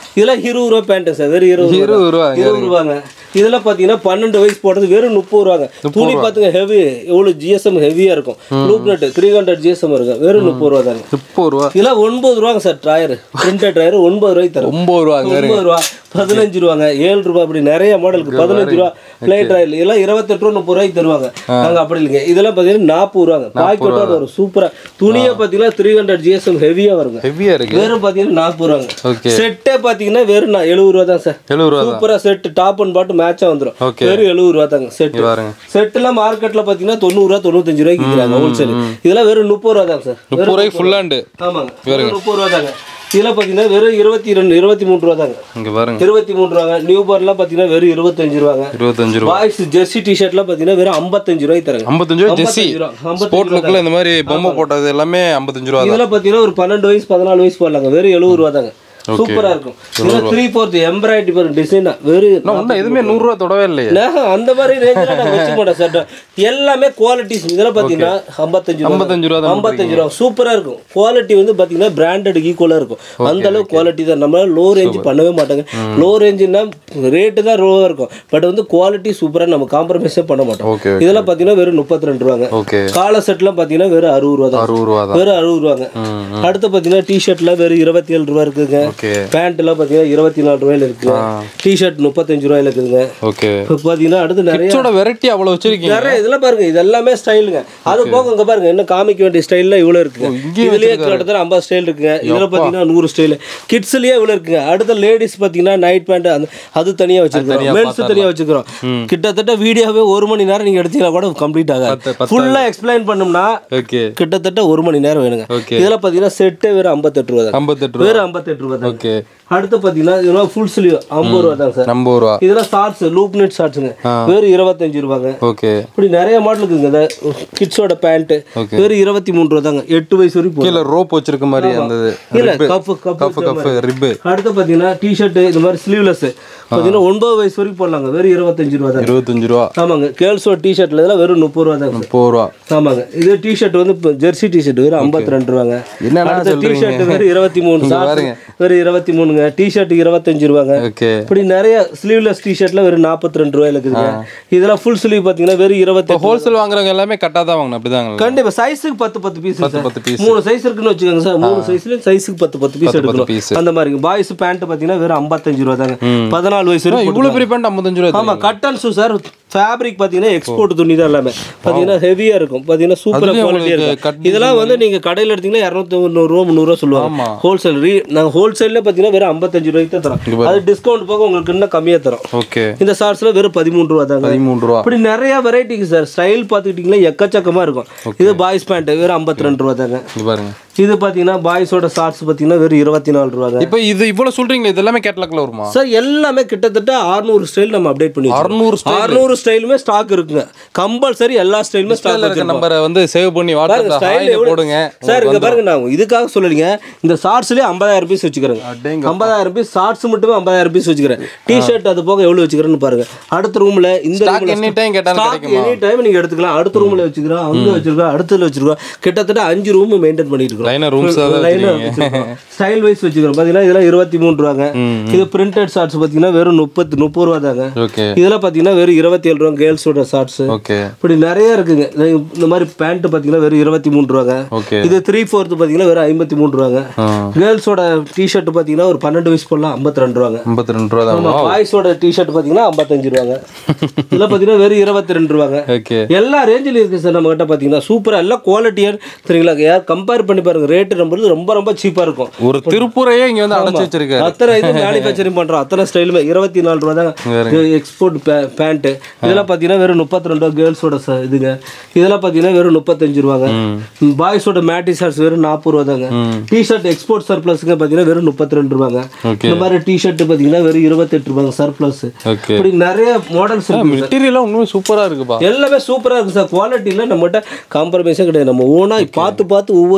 இதெல்லாம் இருபது ரூபா பேண்ட்டு சார் வெறும் இருபது ரூபா இருபது ரூபா இருபது ரூபாங்க இதெல்லாம் பார்த்தீங்கன்னா பன்னெண்டு வயசு போடுறது வெறும் முப்பது ரூபாங்க துணி பார்த்துங்க ஹெவி எவ்வளோ ஜிஎஸ்எம் ஹெவியாக இருக்கும் லூப் நட்டு த்ரீ ஹண்ட்ரட் ஜிஎஸ்எம் இருக்கும் வெறும் முப்பது ரூபா தாங்க முப்பது ரூபா இதெல்லாம் ஒன்பது ரூபாங்க சார் டயர் பிரிண்டட் டயர் ஒன்பது ரூபாய்க்கு தரும் ஒம்பது ரூபா ஒன்பது ரூபா பதினஞ்சு ரூபாங்க ஏழு ரூபா அப்படி நிறைய மாடலுக்கு பதினஞ்சு ரூபா பிளேட் ராயல் இதெல்லாம் இருபத்தெட்டு ரூபா முப்பது ரூபாய்க்கு தருவாங்க நாங்க அப்படி இல்லைங்க இதெல்லாம் பார்த்தீங்கன்னா நாற்பது ரூபாங்க பாக்கெட்டோட வரும் சூப்பரா துணியை பார்த்தீங்கன்னா த்ரீ ஹண்ட்ரட் ஜிஎஸ்எம் ஹெவியாக வருங்க ஹெவியாக இருக்கு வெறும் பார்த்தீங்கன்னா நாற்பது ரூபாங்க ஓகே செட்டே பார்த்தீங்கன்னா வெறும் நான் எழுபது ரூபா தான் சார் எழுபது ரூபா சூப்பரா செட் டாப் அண்ட் பாட்டு மேட்சா வந்துரும் Okay. வெறும் எழுபது ரூபா தாங்க செட் பாருங்க செட்டுலாம் மார்க்கெட்ல பாத்தீங்கன்னா தொண்ணூறு ரூபா தொண்ணூத்தஞ்சு ரூபாய்க்கு விற்கிறாங்க ஹோல்சேல் இதெல்லாம் வெறும் முப்பது ரூபா தான் சார் முப்பது ரூபாய்க்கு ஃபுல்லாண்டு ஆமாங்க வெறும் முப்பது ரூபா தாங்க இதெல்லாம் பார்த்தீங்கன்னா வெறும் இருபத்தி ரெண்டு இருபத்தி மூணு ரூபா தாங்க இங்கே பாருங்க இருபத்தி மூணு ரூபாங்க நியூ பார்லாம் பார்த்தீங்கன்னா வெறும் இருபத்தஞ்சு ரூபாங்க இருபத்தஞ்சு ரூபா பாய்ஸ் ஜெர்சி டிஷர்ட்லாம் பார்த்தீங்கன்னா வெறும் ஐம்பத்தஞ்சு ரூபாய்க்கு தராங்க ஐம்பத்தஞ்சு ரூபா ஜெஸ்ஸி ஐம்பத்தஞ்சு ரூபா ஐம்பத்தஞ்சு ஸ்போர்ட் லுக்கில் இந்த மாதிரி பொம்மை போட்டது எல்லாமே ஐம்பத்தஞ்சு ரூபா தான் இதெல்லாம் பார்த்தீங்கன்னா ஒரு பன்னெண்டு வயசு பதினாலு வயசு போடலாங்க வெறும் எழுபது ரூபா தாங்க சூப்பரா இருக்கும் இதெல்லாம் த்ரீ ஃபோர்த் எம்ப்ராய்டரி பாருங்க டிசைனா வெறும் இன்னும் ஒன்றும் எதுவுமே நூறுரூவா தொடவே இல்லையே நான் அந்த மாதிரி ரேஞ்சில் நான் வச்சுக்க மாட்டேன் சார் எல்லாமே குவாலிட்டிஸ் இதெல்லாம் பார்த்தீங்கன்னா ஐம்பத்தஞ்சு ரூபா ஐம்பத்தஞ்சு ரூபா தான் ஐம்பத்தஞ்சு ரூபா சூப்பராக இருக்கும் குவாலிட்டி வந்து பார்த்தீங்கன்னா பிராண்டட் ஈக்குவலாக இருக்கும் அந்த அளவு குவாலிட்டி தான் நம்ம லோ ரேஞ்ச் பண்ணவே மாட்டாங்க லோ ரேஞ்சுன்னா ரேட்டு தான் லோவாக இருக்கும் பட் வந்து குவாலிட்டி சூப்பராக நம்ம காம்ப்ரமைஸே பண்ண மாட்டோம் ஓகே இதெல்லாம் பார்த்தீங்கன்னா வெறும் முப்பத்தி ரெண்டு ரூபாங்க ஓகே கால செட்லாம் பார்த்தீங்கன்னா வெறும் அறுபது ரூபா தான் அறுபது ரூபா தான் வெறும் அறுபது ரூபாங்க அடுத்து பார்த்தீங்கன்னா டிஷர்ட்லாம் வெறும் இருபத்தி ஏழு ரூபா இருக்குங்க ஓகே பேண்ட்லாம் பார்த்தீங்கன்னா இருபத்தி நாலு ரூபாயில இருக்குங்க டிஷர்ட் முப்பத்தஞ்சு ரூபாயில இருக்குதுங்க ஓகே இப்போ பார்த்தீங்கன்னா அடுத்து நிறைய கிட்ஸோட வெரைட்டி அவ்வளோ வச்சிருக்கீங்க நிறைய இதெல்லாம் பாருங்க இது எல்லாமே ஸ்டைலுங்க அது போக இங்க பாருங்க இன்னும் காமிக்க வேண்டிய ஸ்டைல்ல இவ்வளவு இருக்குங்க இங்கேயும் இதுலயே கிட்டத்தட்ட ஐம்பது ஸ்டைல் இருக்குங்க இதுல பாத்தீங்கன்னா நூறு ஸ்டைல் கிட்ஸ்லயே இவ்வளவு இருக்குங்க அடுத்த லேடிஸ் பாத்தீங்கன்னா நைட் பேண்ட் அந்த அது தனியா வச்சிருக்கோம் மென்ஸ் தனியா வச்சிருக்கோம் கிட்டத்தட்ட வீடியோவே ஒரு மணி நேரம் நீங்க எடுத்தீங்கன்னா கூட கம்ப்ளீட் ஆகாது பத்து- பத்து ஃபுல்லா எக்ஸ்பிளைன் பண்ணோம்னா ஓகே கிட்டத்தட்ட ஒரு மணி நேரம் வேணுங்க ஓகே இதெல்லாம் பாத்தீங்கன்னா செட்டே வெறும் ஐம்பத்தெட்டு ரூபா தான் ஐம்பத்தெட்டு ரூபா வெறும் ஐம்பத்தெட்டு ரூபா தான் ஓகே அடுத்து பாத்தீங்கன்னா இதெல்லாம் ஃபுல் ஸ்லீவ் ஐம்பது ரூபா தான் சார் ஐம்பது ரூபா இதெல்லாம் ஷார்ட்ஸ் லூப் நெட் ஷார்ட்ஸுங்க வெறும் இருபத்தஞ்சு ரூபாங்க ஓகே இப்படி நிறைய மாடல் இருக்குங்க இந்த கிட்ஸோட பேண்ட் Okay. வெறும் இருபத்தி மூணு ரூபா தாங்க எட்டு வயசு வரைக்கும் போதும். கீழே ரோப் வச்சிருக்க மாதிரி அந்த இது. இல்ல cuff cuff cuff cuff rib அடுத்து பாத்தீங்கன்னா டிஷர்ட் இந்த மாதிரி ஸ்லீவ்லெஸ் பாத்தீங்கன்னா ஒன்பது வயசு வரைக்கும் போடலாங்க வெறும் இருபத்தஞ்சு ரூபா தாங்க இருபத்தஞ்சு ரூபா ஆமாங்க கேர்ள்ஸோட டிஷர்ட்ல இதெல்லாம் வெறும் முப்பது ரூபா தாங்க முப்பது ரூபா ஆமாங்க இது டிஷர்ட் வந்து இப்போ ஜெர்சி டிஷர்ட் வெறும் ஐம்பத்தி ரெண்டு ரூபாங்க என்னண்ணா அடுத்த சொல்றீங்க டிஷர்ட் வெறும் இருபத்தி மூணு பாருங்க. வெறும் இருபத்தி மூணுங்க டிஷர்ட் இருபத்தஞ்சு ரூபாங்க ஓகே இப்படி நிறைய ஸ்லீவ்லெஸ் டிஷர்ட்ல வெறும் நாற்பத்தி ரெண்டு ரூபாயில இருக்குதுங்க இதெல்லாம் ஃபுல் ஸ்லீவ் பாத்தீங்கன்னா வெறும் இருபத்தி ஹோல்சேல் வாங்குறவங்க எல்லாமே கரெக்டாக தான் வாங்கணும் அப்படிதாங்க கண்டிப்பா சைஸுக்கு பத்து பத்து பீஸ் பத்து பத்து பீஸ் மூணு சைஸ் இருக்குன்னு வச்சுக்கோங்க சார் மூணு சைஸ்ல சைஸுக்கு பத்து பத்து பீஸ் பத்து எடுக்கணும் piece. அந்த மாதிரி பாய்ஸ் பேண்ட் பாத்தீங்கன்னா வெறும் ஐம்பத்தஞ்சு ரூபா தாங்க பதினாலு வயசு வரைக்கும் இவ்வளோ பெரிய பேண்ட் ஐம்பத்தஞ்சு ரூபா ஆமா கட்டன் ஷூ சார் ஃபேப்ரிக் பாத்தீங்கன்னா எக்ஸ்போர்ட் துணி தான் எல்லாமே பாத்தீங்கன்னா ஹெவியா இருக்கும் பாத்தீங்கன்னா சூப்பரா அதுலயும் குவாலிட்டியா உங்களுக்கு இருக்கும் cut இதெல்லாம் வந்து நீங்க கடையில எடுத்தீங்கன்னா இரநூத்தி முந்நூறுவா முந்நூறுவா சொல்லுவாங்க ஆமா. ஹோல்சேல் ரீ நாங்க ஹோல்சேல்ல பாத்தீங்கன்னா வெறும் ஐம்பத்தஞ்சு ரூபாய்க்கு தான் தரோம் அது டிஸ்கவுண்ட் போக உங்களுக்கு இன்னும் கம்மியா தரோம் ஓகே இந்த ஷார்ட்ஸ்ல வெறும் பதிமூணு ரூபா தாங்க பதிமூணு ரூபா அப்படி நிறைய வெரைட்டிக்கு சார் ஸ்டைல் பார்த்துக்கிட்டிங்களா எக்கச்சக்கமாக இருக்கும் இது பாய்ஸ் பேண்ட் வெறும் ஐம்பத்தி ரெண்டு ரூபா தாங்க இங்க பாருங்க இது பார்த்தீங்கன்னா பாய்ஸோட ஷார்ட்ஸ் பார்த்தீங்கன்னா வெறும் இருபத்தி நாலு ரூபாங்க இப்போ இது இவ்வளோ சொல்றீங்களே இது எல்லாமே கேட்டலாக்ல வருமா சார் எல்லாமே கிட்டத்தட்ட 600 ஸ்டைல் நம்ம அப்டேட் பண்ணி அறுநூறு அறுநூறு ஸ்டைலுமே ஸ்டாக் இருக்குங்க கம்பல்சரி எல்லா ஸ்டைலுமே ஸ்டாக் இருக்க நம்பரை வந்து சேவ் பண்ணி வாட்ஸ்அப்ல style ஹாய்னு எவ்வளவு- போடுங்க சார் இங்க பாருங்க நான் இதுக்காக சொல்லலைங்க இந்த ஷார்ட்ஸ்லயே ஐம்பதாயிரம் பீஸ் வச்சுக்கிறேங்க அடேங்க. ஐம்பதாயிரம் பீஸ் ஷார்ட்ஸ் மட்டுமே ஐம்பதாயிரம் பீஸ் வச்சுக்கிறேன் டிஷர்ட் அது போக எவ்வளவு வச்சுக்கிறேன்னு பாருங்க அடுத்த ரூம்ல இந்த Stock any time கேட்டாலும் கிடைக்குமா? எனி டைம் நீங்க எடுத்துக்கலாம் அடுத்த ரூம்ல வச்சுக்கிறோம் அங்க வச்சிருக்கோம் அடுத்ததுல வச்சிருக்கோம் கிட்டத்தட்ட அஞ்சு ரூம் மெயின்டைன் பண்ணிட்டு இருக்கோம் லைனா ரூம்ஸ் தான் வச்சிருக்கீங்க ஸ்டைல் வைஸ் வச்சுக்கிறோம் பாத்தீங்கன்னா இதெல்லாம் இருபத்தி மூணு ரூபாங்க இது பிரிண்டட் ஷார்ட்ஸ் பாத்தீங்கன்னா வெறும் முப்பத்து முப்பது ரூபா தாங்க ஓகே இதெல்லாம் பாத்தீங்கன்னா வெறும் இருபத்தி ஏழு ரூபா கேர்ள்ஸோட ஷார்ட்ஸ் ஓகே இப்படி நிறைய இருக்குங்க இது இந்த மாதிரி பேண்ட் பாத்தீங்கன்னா வெறும் இருபத்தி மூணு ரூபாங்க ஓகே இது த்ரீ ஃபோர்த் பாத்தீங்கன்னா வெறும் ஐம்பத்தி மூணு ரூபாங்க கேர்ள்ஸோட டிஷர்ட் பாத்தீங்கன்னா ஒரு பன்னெண்டு வயசு போடலாம் ஐம்பத்தி ரெண்டு ரூபாங்க ஐம்பத்தி ரெண்டு ரூபா தான் பாய்ஸோட டிஷர்ட் பாத்தீங்கன்னா ஐம்பத்தஞ்சு ரூபாங்க இதெல்லாம் பாத்தீங்கன்னா வெறும் இருபத்தி ரெண்டு ரூபாங்க ஓகே எல்லா ரேஞ்சிலும் இருக்கு சார் நம்ம கிட்ட பாத்தீங்கன்னா சூப்பரா எல்லாம் குவாலிட்டியா சரிங்களா யார் கம்பேர் பண்ணி பாருங்க ரேட்டு நம்புறது ரொம்ப ரொம்ப சீப்பா இருக்கும் ஒரு திருப்பூரையே இங்க வந்து அடைச்சு வச்சிருக்காரு அத்தனை இது மேனுஃபேக்சரிங் பண்றோம் அத்தனை ஸ்டைலுமே இருபத்தி நாலு ரூபா தான் எக்ஸ்போர்ட் பேண்ட் இதெல்லாம் பாத்தீங்கன்னா வெறும் முப்பத்தி ரெண்டு ரூபா கேர்ள்ஸோட இதுங்க இதெல்லாம் பாத்தீங்கன்னா வெறும் முப்பத்தஞ்சு ரூபாங்க பாய்ஸோட மேட்டி ஷர்ட்ஸ் வெறும் நாற்பது ரூபா தாங்க டிஷர்ட் எக்ஸ்போர்ட் சர்ப்ளஸ்ங்க பாத்தீங்கன்னா வெறும் முப்பத்தி ரெண்டு ரூபாங்க ஓகே இந்த மாதிரி டிஷர்ட் பாத்தீங்கன்னா வெறும் இருபத்தெட்டு ரூபாங்க சர்ப்ளஸ் ஓகே இப்படி நிறைய மாடல்ஸ் இருக்கு மெட்டீரியலாம் இன்னும் சூப்பரா இருக்குப்பா எல்லாமே சூப்பரா இருக்கு சார் குவாலிட்டியில நம்மகிட்ட காம்ப்ரமைஸே கிடையாது நம்ம ஓனா பார்த்து பார்த்து ஒவ்வொரு பீஸும்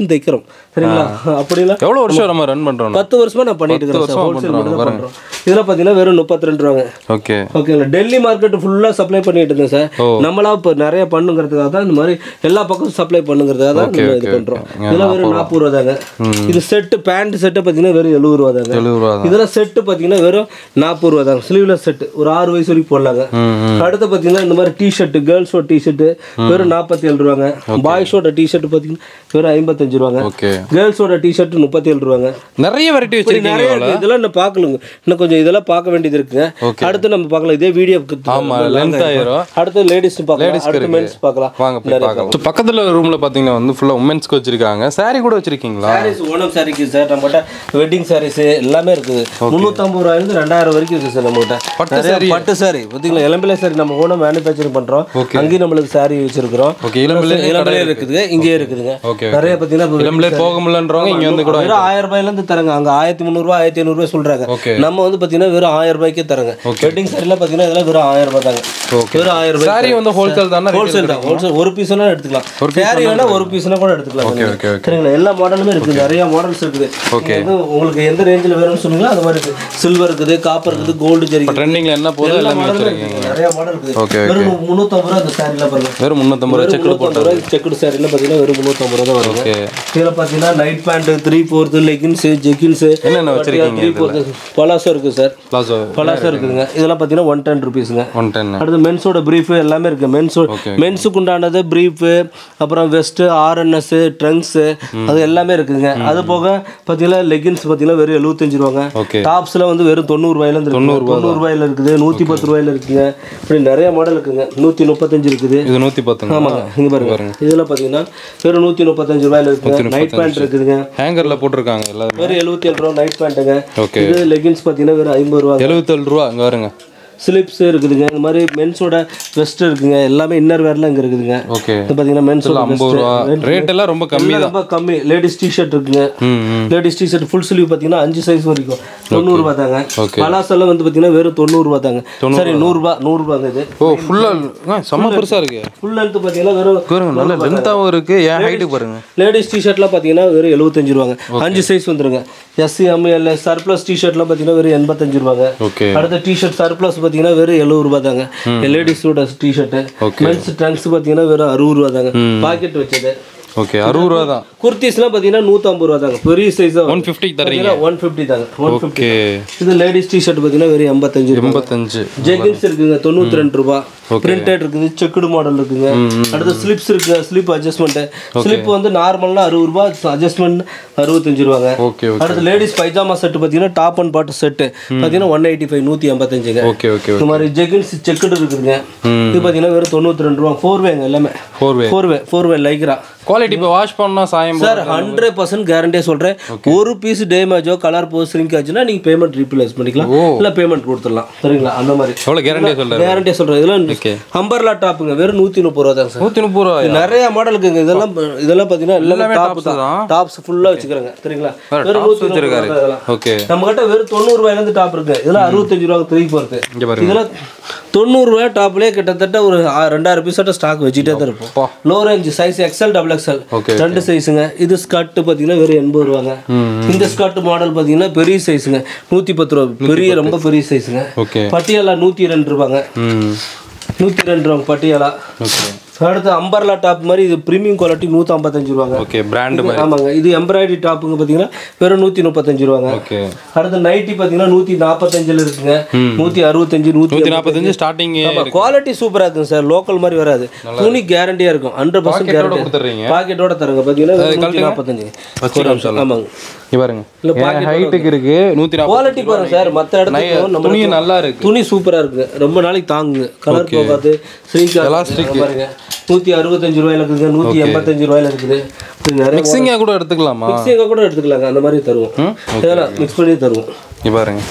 தைக்கிறோம் சரிங்களா அப்படிலாம் எவ்வளோ வருஷம் நம்ம ரன் பண்ணுறோம் பத்து வருஷமா நான் பண்ணிட்டு இருக்கிறேன் சார் ஹோல்சேல் மட்டும் தான் பண்றோம் இதெல்லாம் பார்த்தீங்கன்னா வெறும் முப்பத்தி ரெண்டு ரூபாங்க ஓகே ஓகேங்களா டெல்லி மார்க்கெட் ஃபுல்லாக சப்ளை பண்ணிட்டு இருந்தேன் சார் நம்மளா இப்போ நிறைய பண்ணுங்கிறதுக்காக தான் இந்த மாதிரி எல்லா பக்கமும் சப்ளை பண்ணுங்கிறதுக்காக தான் நம்ம இது பண்ணுறோம் இதெல்லாம் வெறும் நாற்பது ரூபா தாங்க இது செட்டு பேண்ட் செட்டு பார்த்தீங்கன்னா வெறும் எழுபது ரூபா தாங்க எழுபது ரூபா தான் இதெல்லாம் செட்டு பார்த்தீங்கன்னா வெறும் நாற்பது ரூபா தாங்க ஸ்லீவ்லெஸ் செட்டு ஒரு ஆறு வயசு வரைக்கும் போடலாங்க ம் அடுத்து பார்த்தீங்கன்னா இந்த மாதிரி டிஷர்ட் கேர்ள்ஸோட டிஷர்ட் வெறும் நாற்பத்தி ஏழு ரூபாங்க பாய்ஸோட டிஷர்ட் பார்த்தீங்கன்னா வெறும் ஐம்பத்தஞ்சு ரூபாங்க ஓகே கேர்ள்ஸோட டிஷர்ட் முப்பத்தி ஏழு ரூபாங்க நிறைய வெரைட்டி இப்படி வச்சிருக்கீங்க நிறைய இருக்கு. இதெல்லாம் இன்னும் பார்க்கலுங்க இன்னும் கொஞ்சம் இதெல்லாம் பார்க்க வேண்டியது இருக்குங்க அடுத்து நம்ம பார்க்கலாம் இதே வீடியோ ஆமா லென்த் ஆயிரும் அடுத்து லேடிஸ் பார்க்கலாம் அடுத்து மென்ஸ் பார்க்கலாம் வாங்க போய் பார்க்கலாம் So, பக்கத்துல ரூம்ல பாத்தீங்கன்னா வந்து ஃபுல்லா உமன்ஸ்க்கு வச்சிருக்காங்க saree கூட வச்சிருக்கீங்களா சாரீஸ் ஓணம் சாரிக்கு சார் நம்மகிட்ட வெட்டிங் சாரீஸ் எல்லாமே இருக்குது முந்நூற்றம்பது ரூபாயிலிருந்து ரெண்டாயிரம் வரைக்கும் இருக்குது சார் நம்மகிட்ட பட்டு நிறைய பட்டு சாரி பார்த்தீங்களா இளம்பிள்ளை சாரி நம்ம ஓணம் மேனுஃபேக்சரிங் பண்ணுறோம் அங்கேயும் நம்மளுக்கு சாரி வச்சிருக்கிறோம் ஓகே இளம்பிள்ளை இளம்பிள்ளை இருக்குதுங்க இங்கேயே இருக்குதுங்க ஓகே நிறைய பார்த்தீங்கன்னா இளம்பிள்ளை போக முடியலன்றவங்க இங்க வந்து கூட வெறும் ஆயிரம் ரூபாயிலேருந்து தரங்க அங்கே ஆயிரத்தி முந்நூறுரூவா ஆயிரத்தி ஐநூறுரூவா சொல்கிறாங்க ஓகே நம்ம வந்து பார்த்தீங்கன்னா வெறும் ஆயிரம் ரூபாய்க்கே தரங்க வெட்டிங் சாரிலாம் பார்த்தீங்கன்னா இதெல்லாம் வெறும் ஆயிரம் ரூபாய் தாங்க ஓகே வெறும் ஆயிரம் ரூபாய் saree வந்து ஹோல்சேல் தானே ஹோல்சேல் தான் ஹோல்சேல் ஒரு பீஸ்னா எடுத்துக்கலாம் சாரி வேணா ஒரு பீஸ்னா கூட எடுத்துக்கலாம் ஓகே ஓகே ஓகே சரிங்களா எல்லா மாடலுமே இருக்குது நிறைய மாடல்ஸ் இருக்குது ஓகே. நீங்க வந்து உங்களுக்கு எந்த ரேஞ்சில் வேணும்னு சொன்னீங்களோ அது மாதிரி இருக்குது சில்வர் இருக்குது காப்பர் இருக்குது கோல்டு ஜெரி ட்ரெண்டிங்ல என்ன போதோ எல்லா எல்லாமே மாடலும் வச்சிருக்கீங்க இருக்குது நிறைய மாடல் இருக்குது ஓகே வெறும் முந்நூற்றம்பது ரூபா அந்த சாரியில் பாருங்க வெறும் முந்நூற்றம்பது ரூபா செக் முந்நூற்றம்பது ரூபாய் செக்குடு சாரியில் பார்த்தீங்கன்னா வெறும் முந்நூற்றம்பது ரூபா தான் வருங்க ஓகே இதில் பார்த்தீங்கன்னா night pant three fourth leggings jeggings என்னென்ன வச்சிருக்கீங்க த்ரீ ஃபோர்த்து பலாசோ இருக்குது சார் பிளாசோ பலாசோ இருக்குதுங்க இதெல்லாம் பார்த்தீங்கன்னா ஒன் டென் ருபீஸுங்க ஒன் டென் அடுத்து மென்ஸோட ப்ரீஃபு எல்லாமே இருக்குது மென்ஸோ Okay. மென்ஸுக்கு உண்டானது ப்ரீஃபு அப்புறம் வெஸ்ட்டு ஆர்என்எஸ்ஸு ட்ரங்க்ஸு அது எல்லாமே இருக்குதுங்க அது போக பார்த்தீங்கன்னா லெகின்ஸ் பார்த்தீங்கன்னா வெறும் எழுபத்தஞ்சு ரூபாங்க ஓகே டாப்ஸில் வந்து வெறும் தொண்ணூறு ரூபாயிலேருந்து தொண்ணூறு தொண்ணூறு ரூபாயில இருக்குது நூற்றி பத்து ரூபாயில இருக்குங்க இப்படி நிறைய மாடல் இருக்குங்க நூற்றி முப்பத்தஞ்சு இருக்குது இது நூற்றி பத்துங்க ஆமாங்க இங்கே பாருங்க இதில் பார்த்தீங்கன்னா வெறும் நூற்றி முப்பத்தஞ்சு ரூபாயில இருக்குங்க நைட் பேண்ட் இருக்குதுங்க ஹேங்கர்ல போட்டிருக்காங்க எல்லாமே வெறும் எழுபத்தி ஏழு ரூபா நைட் பேண்ட்டுங்க ஓகே இது லெகின்ஸ் பார்த்தீங்கன்னா வெறும் ஐம்பது ரூபா எழுபத்தேழு ரூபா இங்க வருங்க ஸ்லிப்ஸ் இருக்குதுங்க இந்த மாதிரி மென்ஸோட வெஸ்ட் இருக்குங்க எல்லாமே இன்னர் வேர்லாம் இங்கே இருக்குதுங்க ஓகே இது பார்த்தீங்கன்னா மென்ஸோட ஐம்பது ரூபா ரேட் எல்லாம் ரொம்ப கம்மி தான் ரொம்ப கம்மி லேடிஸ் டிஷர்ட் இருக்குங்க ம் ம் லேடிஸ் டிஷர்ட் ஃபுல் ஸ்லீவ் பார்த்தீங்கன்னா அஞ்சு சைஸ் வரைக்கும் தொண்ணூறுபா தாங்க Okay. பலாசெல்லாம் வந்து பார்த்தீங்கன்னா வெறும் தொண்ணூறுபா தாங்க சரி நூறுரூபா நூறுரூபாங்க இது ஓ ஃபுல்லா செம்ம பெருசா இருக்கு ஃபுல் லென்த் பார்த்தீங்கன்னா வெறும் பாருங்க நல்ல லென்த்தாகவும் இருக்கு என் ஹைட்டுக்கு பாருங்க லேடிஸ் டிஷர்ட்லாம் பார்த்தீங்கன்னா வெறும் எழுபத்தஞ்சு ரூபாங்க அஞ்சு சைஸ் வந்துருங்க எஸ்சி எம்எல் சர்ப்ளஸ் டிஷர்ட்லாம் பார்த்தீங்கன்னா வெறும் எண்பத்தஞ்சு ரூபாங்க ஓகே அடுத்த டிஷர்ட் சர்ப்ளஸ் பார்த்தீங்கன்னா வெறும் எழுபது ரூபா தாங்க லேடிஸோட டிஷர்ட்டு Okay. மென்ஸ் ட்ரங்க்ஸ் பார்த்தீங்கன்னா வெறும் அறுபது ரூபா தாங்க பாக்கெட் வச்சது ஓகே அறுபது ரூபா தான் குர்த்திஸ்லாம் பார்த்தீங்கன்னா நூற்றம்பது ரூபா தாங்க பெரிய சைஸ் ஒன் ஃபிஃப்டிக்கு தர்றீங்க ஒன் ஃபிஃப்டி தாங்க ஒன் ஃபிஃப்டி ஓகே இது லேடிஸ் டிஷர்ட் பார்த்தீங்கன்னா வெறும் எண்பத்தஞ்சு ரூபா எண்பத்தஞ்சு ஜெகின்ஸ் இருக்குங்க தொண்ணூத்தி ரெண்டு ரூபா பிரிண்டட் இருக்குது செக்குடு மாடல் இருக்குங்க அடுத்து ஸ்லிப்ஸ் இருக்குங்க ஸ்லிப் அட்ஜஸ்ட்மெண்ட் ஸ்லிப் வந்து நார்மல்னா அறுபது ரூபா அட்ஜஸ்ட்மெண்ட் அறுபத்தஞ்சு ரூபாங்க ஓகே ஓகே அடுத்து லேடிஸ் பைஜாமா செட் பார்த்தீங்கன்னா டாப் அண்ட் பாட்டு செட்டு பார்த்தீங்கன்னா ஒன் எயிட்டி ஃபைவ் நூற்றி எண்பத்தஞ்சுங்க ஓகே ஓகே இந்த மாதிரி ஜெகின்ஸ் செக்குடு இருக்குதுங்க ம். இது பார்த்தீங்கன்னா வெறும் தொண்ணூற்றி ரெண்டு ரூபா ஃபோர் வேங்க எல்லாமே four way four way four way Lycra quality இப்போ வாஷ் பண்ணா சாயம் சார் ஹண்ட்ரட் பர்சன்ட் கேரண்டியாக சொல்கிறேன் ஒரு பீஸ் டேமேஜோ கலர் போ ஸ்ரிங்க் ஆச்சுன்னா நீங்கள் பேமெண்ட் ரீப்ளேஸ் பண்ணிக்கலாம் இல்லை பேமெண்ட் கொடுத்துடலாம் சரிங்களா அந்த மாதிரி எவ்வளோ கேரண்டியாக சொல்றாரு கேரண்டியாக சொல்கிறேன் இதெல்லாம் Okay. அம்பர்லா டாப்புங்க வெறும் நூற்றி முப்பது ரூபா தான் சார் நூற்றி முப்பது ரூபா நிறைய மாடல் இருக்குங்க இதெல்லாம் இதெல்லாம் பார்த்தீங்கன்னா எல்லாமே எல்லாமே டாப் tops தான் தான். டாப்ஸ் ஃபுல்லாக வச்சுக்கிறேங்க சரிங்களா வெறும் tops நூற்றி முப்பது வச்சிருக்காரு. ரூபா இதெல்லாம் ஓகே நம்ம கிட்ட வெறும் தொண்ணூறு ரூபாயிலேருந்து டாப் இருக்கு இதெல்லாம் அறுபத்தஞ்சு ரூபா த்ரீ போகிறது இங்க பாருங்க இதெல்லாம் தொண்ணூறு ரூபாய் டாப்லேயே கிட்டத்தட்ட ஒரு ஆ- ரெண்டாயிரம் பீஸோட ஸ்டாக் வச்சுட்டே தான் இருப்போம் அப்பா. Low range size XL double XL Okay, ரெண்டு சைஸுங்க இது ஸ்கர்ட் பார்த்தீங்கன்னா வெறும் எண்பது ரூபாங்க இந்த ஸ்கர்ட் மாடல் பார்த்தீங்கன்னா பெரிய சைஸுங்க நூற்றி பத்து ரூபா பெரிய ரொம்ப பெரிய சைஸுங்க ஓகே பட்டியாலா நூற்றி ரெண்டு ரூபாங்க ம் நூற்றி ரெண்டு ரூபாங்க பட்டியாலா ஓகே அடுத்து அம்பர்லா டாப் மாதிரி இது ப்ரீமியம் குவாலிட்டி நூற்றி ஐம்பத்தஞ்சு ரூபாங்க ஓகே பிராண்டு மாதிரி ஆமாங்க இது எம்ப்ராய்டரி டாப்புங்க பார்த்தீங்கன்னா வெறும் நூற்றி முப்பத்தஞ்சு ரூபாங்க ஓகே அடுத்து நைட்டி பார்த்தீங்கன்னா நூற்றி நாற்பத்தஞ்சில் இருக்குங்க நூற்றி அறுபத்தஞ்சு நூற்றி நூற்றி நாற்பத்தஞ்சு ஸ்டார்டிங் குவாலிட்டி சூப்பரா இருக்குங்க சார் லோக்கல் மாதிரி வராது துணி கேரண்டியா இருக்கும் ஹண்ட்ரட் பர்சன்ட் பாக்கெட்டோட கேரண்டி கொடுத்துட்றீங்க பாக்கெட்டோட தருங்க பார்த்தீங்கன்னா நூற்றி நாற்பத்தஞ்சு ஆமாங்க இங்க பாருங்க என் ஹைட்டுக்கு இருக்கு நூற்றி நாற்பது குவாலிட்டி பாருங்க சார் மற்ற இடத்துக்கு நம்ம துணி நல்லா இருக்கு துணி சூப்பரா இருக்கு ரொம்ப நாளைக்கு தாங்குங்க கலர் போகாது ஸ்ரீகா பாருங்க நூற்றி அறுபத்தஞ்சு ரூபாயில இருக்குதுங்க நூற்றி எண்பத்தஞ்சு ரூபாயில இருக்குது இப்படி நிறைய மிக்சிங்காக கூட எடுத்துக்கலாமா மிக்சிங்க கூட எடுத்துக்கலாங்க அந்த மாதிரி தருவோம் ம் இதெல்லாம் மிக்ஸ் பண்ணி தருவோம் இங்க பாருங்க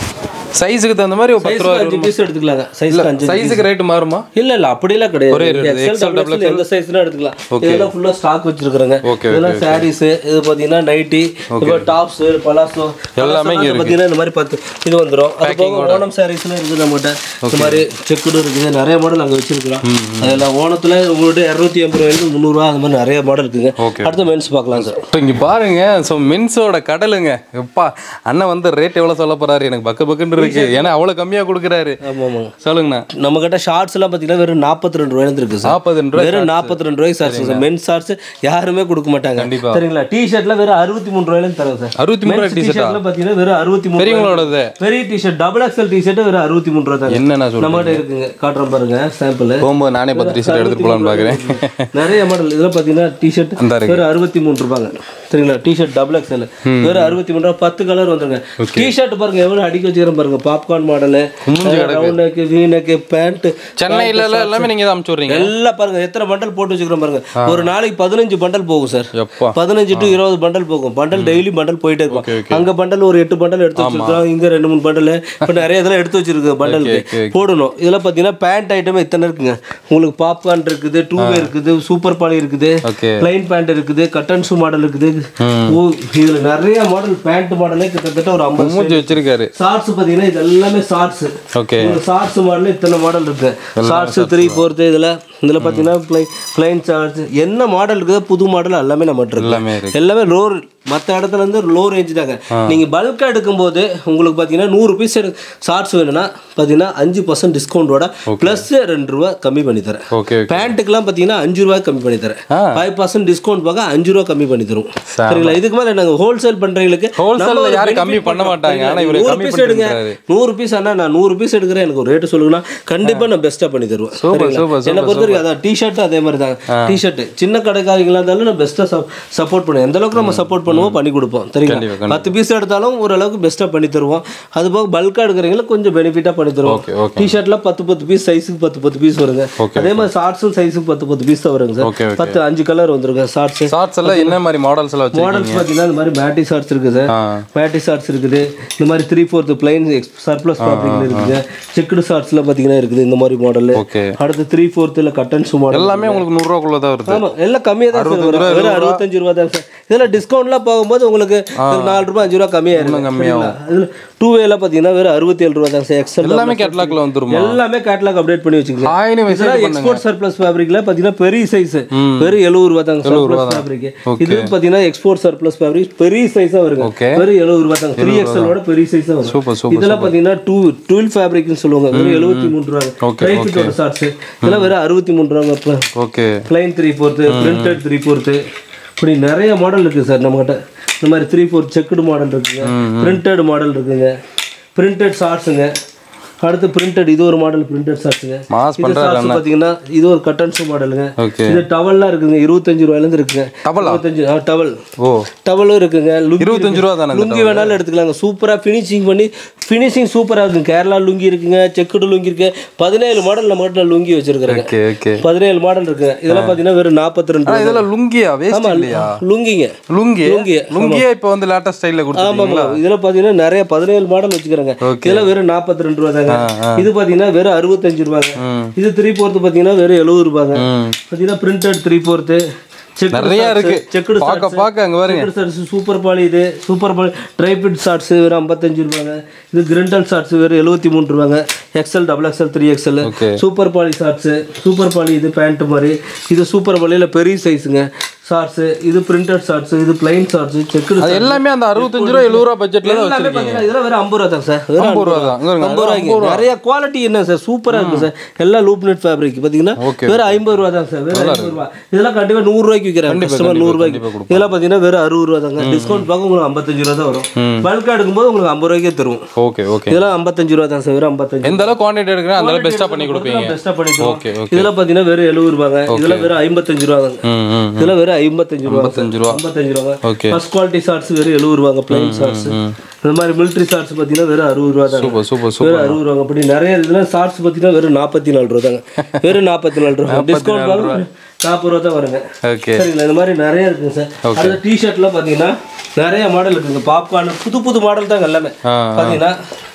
சைஸுக்கு தகுந்த மாதிரி ஒரு பத்து ரூபா அஞ்சு பீஸ் எடுத்துக்கலாங்க சைஸ் அஞ்சு சைஸுக்கு ரேட்டு மாறுமா இல்ல இல்ல அப்படிலாம் கிடையாது rate. XL, XL, double XL எந்த சைஸ்னா எடுத்துக்கலாம் இதெல்லாம் ஃபுல்லா ஸ்டாக் வச்சிருக்காங்க Okay, இதெல்லாம் சாரீஸ் இது பாத்தீங்கன்னா நைட்டி இப்போ டாப்ஸ் பலாசோ எல்லாமே இங்க பாத்தீங்கன்னா இந்த மாதிரி பத்து இது வந்துரும் அது போக ஓணம் சாரீஸ்லாம் இருக்குது நம்மகிட்ட இந்த மாதிரி செக்குடு இருக்குது நிறைய மாடல் அங்க வச்சிருக்கிறோம் அதெல்லாம் ஓணத்துல உங்கள்ட்ட இரநூத்தி எண்பது ரூபாயிலிருந்து முந்நூறுவா அந்த மாதிரி நிறைய மாடல் இருக்குங்க Okay. அடுத்த மென்ஸ் பார்க்கலாம் சார் இப்போ இங்கே பாருங்க ஸோ மென்ஸோட கடலுங்க எப்பா அண்ணன் வந்து ரேட் எவ்வளோ சொல்ல போறாரு எனக்கு பக்கு பக்குன்னு இருக்கு ஏன்னா அவ்வளோ கம்மியாக கொடுக்குறாரு ஆமா ஆமாங்க சொல்லுங்கண்ணா நம்ம கிட்ட ஷார்ட்ஸ் எல்லாம் பாத்தீங்கன்னா வெறும் நாற்பத்தி ரெண்டு ரூபாயிலிருந்து இருக்கு சார் நாற்பது ரூபாய் வெறும் நாற்பத்தி ரெண்டு ரூபாய்க்கு சார் மென்ஸ் ஷார்ட்ஸ் யாருமே கொடுக்க மாட்டாங்க கண்டிப்பா. சரிங்களா டி ஷர்ட்ல வெறும் அறுபத்தி மூணு ரூபாயிலிருந்து தரோம் சார் அறுபத்தி மூணு ரூபாய் டி டிஷர்ட்டா ஷர்ட்ல பாத்தீங்கன்னா வெறும் அறுபத்தி மூணு பெரியவங்களோடது பெரிய T shirt double XL T shirt வெறும் அறுபத்தி மூணு ரூபா தாங்க என்னண்ணா சொல்றேன் நம்மகிட்ட இருக்குங்க காட்டுறோம் பாருங்க சாம்பிள் போகும்போது நானே பத்து டிஷர்ட் எடுத்துட்டு போகலான்னு பார்க்குறேன் நிறைய மாடல் இதெல்லாம் பாத்தீங்கன்னா டி ஷர்ட் இந்தா இருக்கு. வெறும் அறுபத்தி மூணு ரூபாங்க சரிங்களா டி ஷர்ட் டபுள் எக்ஸ்எல் வெறும் அறுபத்தி மூணு ரூபா பத்து கலர் வந்துருங்க டி ஷர்ட் பாருங்க எவ்வளவு அடிக்க வச்சுக்கிறேன் பாருங்க popcorn model round neck V neck pant சென்னையில எல்லாம் எல்லாமே நீங்க தான் அமுச்சு விட்றீங்க எல்லாம் பாருங்க எத்தனை பண்டல் போட்டு வச்சுக்கிறோம் பாருங்க ஒரு நாளைக்கு பதினஞ்சு பண்டல் போகும் சார் எப்பா பதினஞ்சு டு இருபது பண்டல் போகும் பண்டல் டெய்லி பண்டல் போயிட்டே இருக்கும் அங்க பண்டல் ஒரு எட்டு பண்டல் எடுத்து வச்சிருக்கோம் இங்க ரெண்டு மூணு பண்டல் இப்ப நிறைய இதெல்லாம் எடுத்து வச்சிருக்கு பண்டலுக்கு okay, போடணும் இதெல்லாம் பாத்தீங்கன்னா பேண்ட் ஐட்டம் இத்தனை இருக்குங்க உங்களுக்கு பாப்கார்ன் இருக்குது டூ வே இருக்குது சூப்பர் பாலி இருக்குது ஓகே பிளைன் பேண்ட் இருக்குது கட்டன் ஷூ மாடல் இருக்குது ஓ இதுல நிறைய மாடல் பேண்ட் மாடலே கிட்டத்தட்ட ஒரு ஐம்பது மூஞ்சி வச்சிருக்காரு ஷார்ட்ஸ் பாத்தீங்கன்னா இது எல்லாமே ஷார்ட்ஸ் ஓகே ஷார்ட்ஸ் மாடல் இத்தனை மாடல் இருக்கு ஷார்ட்ஸ் த்ரீ ஃபோர்த்து இதில் இதில் பார்த்தீங்கன்னா ப்ளை பிளைன் ஷார்ட்ஸ் என்ன மாடல் இருக்குதோ புது மாடல் எல்லாமே நம்மகிட்ட இருக்கு எல்லாமே இருக்கு எல்லாமே லோ மற்ற இடத்துல இருந்து லோ ரேஞ்ச் தாங்க நீங்கள் பல்காக எடுக்கும்போது உங்களுக்கு பார்த்தீங்கன்னா நூறு பீஸ் ஷார்ட்ஸ் வேணும்னா பார்த்தீங்கன்னா அஞ்சு பர்சன்ட் டிஸ்கவுண்டோட ப்ளஸ் ரெண்டு ரூபா கம்மி பண்ணி தரேன் ஓகே பேண்ட்டுக்கெல்லாம் பார்த்தீங்கன்னா அஞ்சு ரூபாய் கம்மி பண்ணி தரேன் ஆ. ஃபைவ் பர்சன்ட் டிஸ்கவுண்ட் பார்க்க அஞ்சு ரூபா கம்மி பண்ணி தருவோம் சரிங்களா இதுக்கு மேலே நாங்கள் ஹோல்சேல் பண்ணுறவங்களுக்கு ஹோல்சேல்ல யாரும் கம்மி பண்ண மாட்டாங்க ஆனா இவரு கம்மி பீஸ் எடுங்க பண்ணிருக்காரு நூறு பீஸ் அண்ணா நான் நூறு பீஸ் எடுக்கிறேன் எனக்கு ஒரு ரேட்டு சொல்லுங்கன்னா கண்டிப்பா நான் பெஸ்ட்டாக பண்ணி தருவேன் சூப்பர் சரிங்களா? சூப்பர் என்னை பொறுத்த வரைக்கும் அதான் டிஷர்ட் அதே மாதிரி தான் டிஷர்ட் சின்ன கடைக்காரங்களா இருந்தாலும் நான் பெஸ்ட்டாக சப்போர்ட் பண்ணுவேன் எந்த அளவுக்கு நம்ம சப்போர்ட் பண்ணுவோம் பண்ணி கொடுப்போம் கண்டிப்பா, சரிங்களா பத்து பீஸ் எடுத்தாலும் ஓரளவுக்கு பெஸ்ட்டாக பண்ணி தருவோம் அது போக பல்காக எடுக்கிறவங்களுக்கு கொஞ்சம் பெனிஃபிட்டாக பண்ணி தருவோம் ஓகே ஓகே டிஷர்ட்ல பத்து பத்து பீஸ் சைஸுக்கு பத்து பத்து பீஸ் வருங்க Okay, அதே மாதிரி ஷார்ட்ஸும் சைஸுக்கு பத்து பத்து பீஸ் தான் வருங்க Okay, சார் okay. பத்து அஞ்சு கலர் வந்துருங்க ஷார்ட்ஸ் ஷார்ட்ஸ் எல்லாம் என்ன மாதிரி மாடல்ஸ் எல்லாம் வச்சிருக்கீங்க மாடல்ஸ் பார்த்தீங்கன்னா இந்த மாதிரி மேட்டி ஷார்ட்ஸ் இருக்குது சார் ஆ மேட்டி ஷார்ட்ஸ் இருக்குது இந்த மாதிரி த்ரீ ஃபோர்த்து பிளைன் சர்ப்ளஸ் ஃபேப்ரிக்ல இருக்குது செக்குடு ஷார்ட்ஸ்ல பார்த்தீங்கன்னா இருக்குது இந்த மாதிரி மாடல் ஓகே அடுத்து த்ரீ ஃபோர்த்தில் கட்டன் ஷூ மாடல் எல்லாமே உங்களுக்கு நூறுரூவாக்குள்ள தான் வருது ஆமா எல்லாம் கம்மியாக தான் சார் வரும் வெறும் அறுபத்தஞ்சு ரூபா தான் சார் இதில் டிஸ்கவுண்ட்லாம் போகும்போது உங்களுக்கு ஒரு நாலு ரூபா அஞ்சு ரூபா கம்மியாக இருக்கும் இதில் டூ வேல பார்த்தீங்கன்னா வெறும் அறுபத்தி ஏழு ரூபா தான் சார் எக்ஸல் எல்லாமே கேட்லாக்ல வந்துருமா எல்லாமே கேட்லாக் அப்டேட் பண்ணி வச்சுக்கோங்க ஹாய்னு மெசேஜ் இதெல்லாம் எக்ஸ்போர்ட் சர்ப்ளஸ் ஃபேப்ரிக்ல பாத்தீங்கன்னா பெரிய சைஸ் வெறும் எழுபது ரூபா தாங்க சர்ப்ளஸ் ஃபேப்ரிக் இது பாத்தீங்கன்னா எக்ஸ்போர்ட் சர்ப்ளஸ் ஃபேப்ரிக் பெரிய சைஸா வருங்க Okay. வெறும் எழுபது ரூபா தாங்க த்ரீ எக்ஸலோட பெரிய சைஸா வரும் சூப்பர் சூப்பர் இதெல்லாம் பாத்தீங்கன்னா டூ டுவெல் ஃபேப்ரிக்னு சொல்லுவாங்க வெறும் எழுபத்தி மூணு ரூபா Okay, ரைஃபிட்டோட ஷார்ட்ஸ் இதெல்லாம் வெறும் அறுபத்தி மூணு ரூபாங்க okay plain three fourth printed three fourth இப்படி நிறைய மாடல் இருக்குது சார் நம்மகிட்ட இந்த மாதிரி த்ரீ ஃபோர்த் செக்குடு மாடல் இருக்குங்க பிரிண்டட் மாடல் இருக்குங்க பிரிண்டட் ஷார்ட்ஸுங்க அடுத்து பிரிண்டட் இது ஒரு மாடல் பிரிண்டட் ஷார்ட்ஸுங்க மாஸ் இது பண்றாரு ஷார்ட்ஸ் பார்த்தீங்கன்னா இது ஒரு கட்டன் ஷூ மாடலுங்க ஓகே இது டவல்லாம் இருக்குங்க இருபத்தஞ்சு ரூபாயிலேருந்து இருக்குங்க டபலா இருபத்தஞ்சு ஆ டவல் ஓ டவலும் இருக்குங்க லுங்கி இருபத்தஞ்சு ரூபா தானே லுங்கி வேணாலும் எடுத்துக்கலாங்க சூப்பராக ஃபினிஷிங் பண்ணி ஃபினிஷிங் சூப்பராக இருக்குங்க கேரளா லுங்கி இருக்குங்க செக்குடு லுங்கி இருக்கு பதினேழு மாடல் நம்ம கிட்ட லுங்கி வச்சிருக்கிறேங்க ஓகே ஓகே பதினேழு மாடல் இருக்குங்க இதெல்லாம் பார்த்தீங்கன்னா வெறும் நாற்பத்தி ரெண்டு ஆனா இதெல்லாம் லுங்கியா வேஸ்ட் இல்லையா லுங்கிங்க லுங்கி லுங்கி, லுங்கியா இப்போ வந்து லேட்டஸ்ட் ஸ்டைல்ல கொடுத்துருக்கீங்களா ஆமாம் இதில் பார்த்தீங்கன்னா நிறைய பதினேழு மாடல் வச்சுக்கிறேங்க இதெல்லாம் வெறும் நாற்பத்தி ரெண்டு ரூபா தாங்க இது பார்த்தீங்கன்னா வெறும் அறுபத்தஞ்சு ரூபாங்க இது த்ரீ ஃபோர்த்து பார்த்தீங்கன்னா வெறும் எழுபது ரூபாங்க ம் பார்த்தீங்கன்னா பிரிண்டட் த்ரீ ஃபோர்த்து நிறைய இருக்கு செக்குடு பார்க்க பார்க்க அங்க பாருங்க செக்குடு ஷார்ட்ஸ் சூப்பர் பாலி இது super poly dry fit shorts வெறும் ஐம்பத்தஞ்சு ரூபாங்க இது கிரிண்டல் ஷார்ட்ஸ் வெறும் எழுபத்தி மூணு ரூபாங்க XL double XL three XL okay super poly shorts super poly இது பேண்ட் மாதிரி இது சூப்பர் பாலியில் பெரிய சைஸுங்க ஷார்ட்ஸு இது பிரிண்டட் ஷார்ட்ஸு இது பிளைன் ஷார்ட்ஸு செக்குடு அது எல்லாமே அந்த அறுபத்தஞ்சு ரூபா எழுபது ரூபா பட்ஜெட்ல தான் எல்லாமே வச்சிருக்கீங்க பார்த்தீங்கன்னா இதெல்லாம் வெறும் ஐம்பது ரூபா தான் சார் வெறும் ஐம்பது ரூபா தான் இங்க ஐம்பது இருங்க ரூபாய்க்கு நிறைய குவாலிட்டி என்ன சார் சூப்பராக இருக்கு சார் எல்லாம் லூப் நெட் ஃபேப்ரிக் பார்த்தீங்கன்னா Okay. வெறும் ஐம்பது ரூபா தான் சார் வெறும் ஐம்பது ரூபா இதெல்லாம் கண்டிப்பாக நூறு ரூபாய்க்கு விற்கிறாங்க கஸ்டமர் நூறு ரூபாய்க்கு கண்டிப்பா இதெல்லாம் பார்த்தீங்கன்னா வெறும் அறுபது ரூபா தாங்க டிஸ்கவுண்ட் பார்க்க உங்களுக்கு ஐம்பத்தஞ்சு ரூபா தான் வரும் பல்காக எடுக்கும்போது உங்களுக்கு ஐம்பது ரூபாய்க்கே தருவோம் ஓகே ஓகே இதெல்லாம் ஐம்பத்தஞ்சு ரூபா தான் சார் வெறும் ஐம்பத்தஞ்சு எந்த அளவுக்கு குவான்டிட்டி எடுக்கிறேன் அந்த அளவுக்கு பெஸ்ட்டாக பண்ணி கொடுப்பீங்க பெஸ்ட்டாக பண்ணி தருவோம் ஓகே ஓகே இதெல்லாம் பார்த்தீங்கன்னா வெறும் எழுபது ரூபாங்க இதெல்லாம் வெறும் ஐம்பத்தஞ்சு ரூபா தாங்க ம் ம் இதெல்லாம் வெறும் ஐம்பத்தஞ்சு ரூபா ஐம்பத்தஞ்சு ரூபா ஐம்பத்தஞ்சு ரூபா ஓகே ஃபர்ஸ்ட் குவாலிட்டி ஷார்ட்ஸ் வெறும் எழுபது ரூபாங்க பிளைன் ஷார்ட்ஸ் இந்த மாதிரி மிலிட்ரி ஷார்ட்ஸ் பார்த்தீங்கன்னா வெறும் அறுபது ரூபா தாங்க சூப்பர் சூப்பர் சூப்பர் வெறும் அறுபது ரூபா அப்படி நிறைய இதெல்லாம் ஷார்ட்ஸ் பார்த்தீங்கன்னா வெறும் நாற்பத்தி நாலு ரூபா தாங்க வெறும் நாற்பத்தி நாலு ரூபா டிஸ்கவுண்ட் பாருங்க நாற்பது ரூபா தான் வருங்க ஓகே சரிங்களா இந்த மாதிரி நிறைய இருக்குங்க சார் அடுத்த டிஷர்ட்லாம் பார்த்தீங்கன்னா நிறைய மாடல் இருக்குங்க பாப்கார்ன் புது புது மாடல் தாங்க எல்லாமே ஆ பார்த்தீங்கன்னா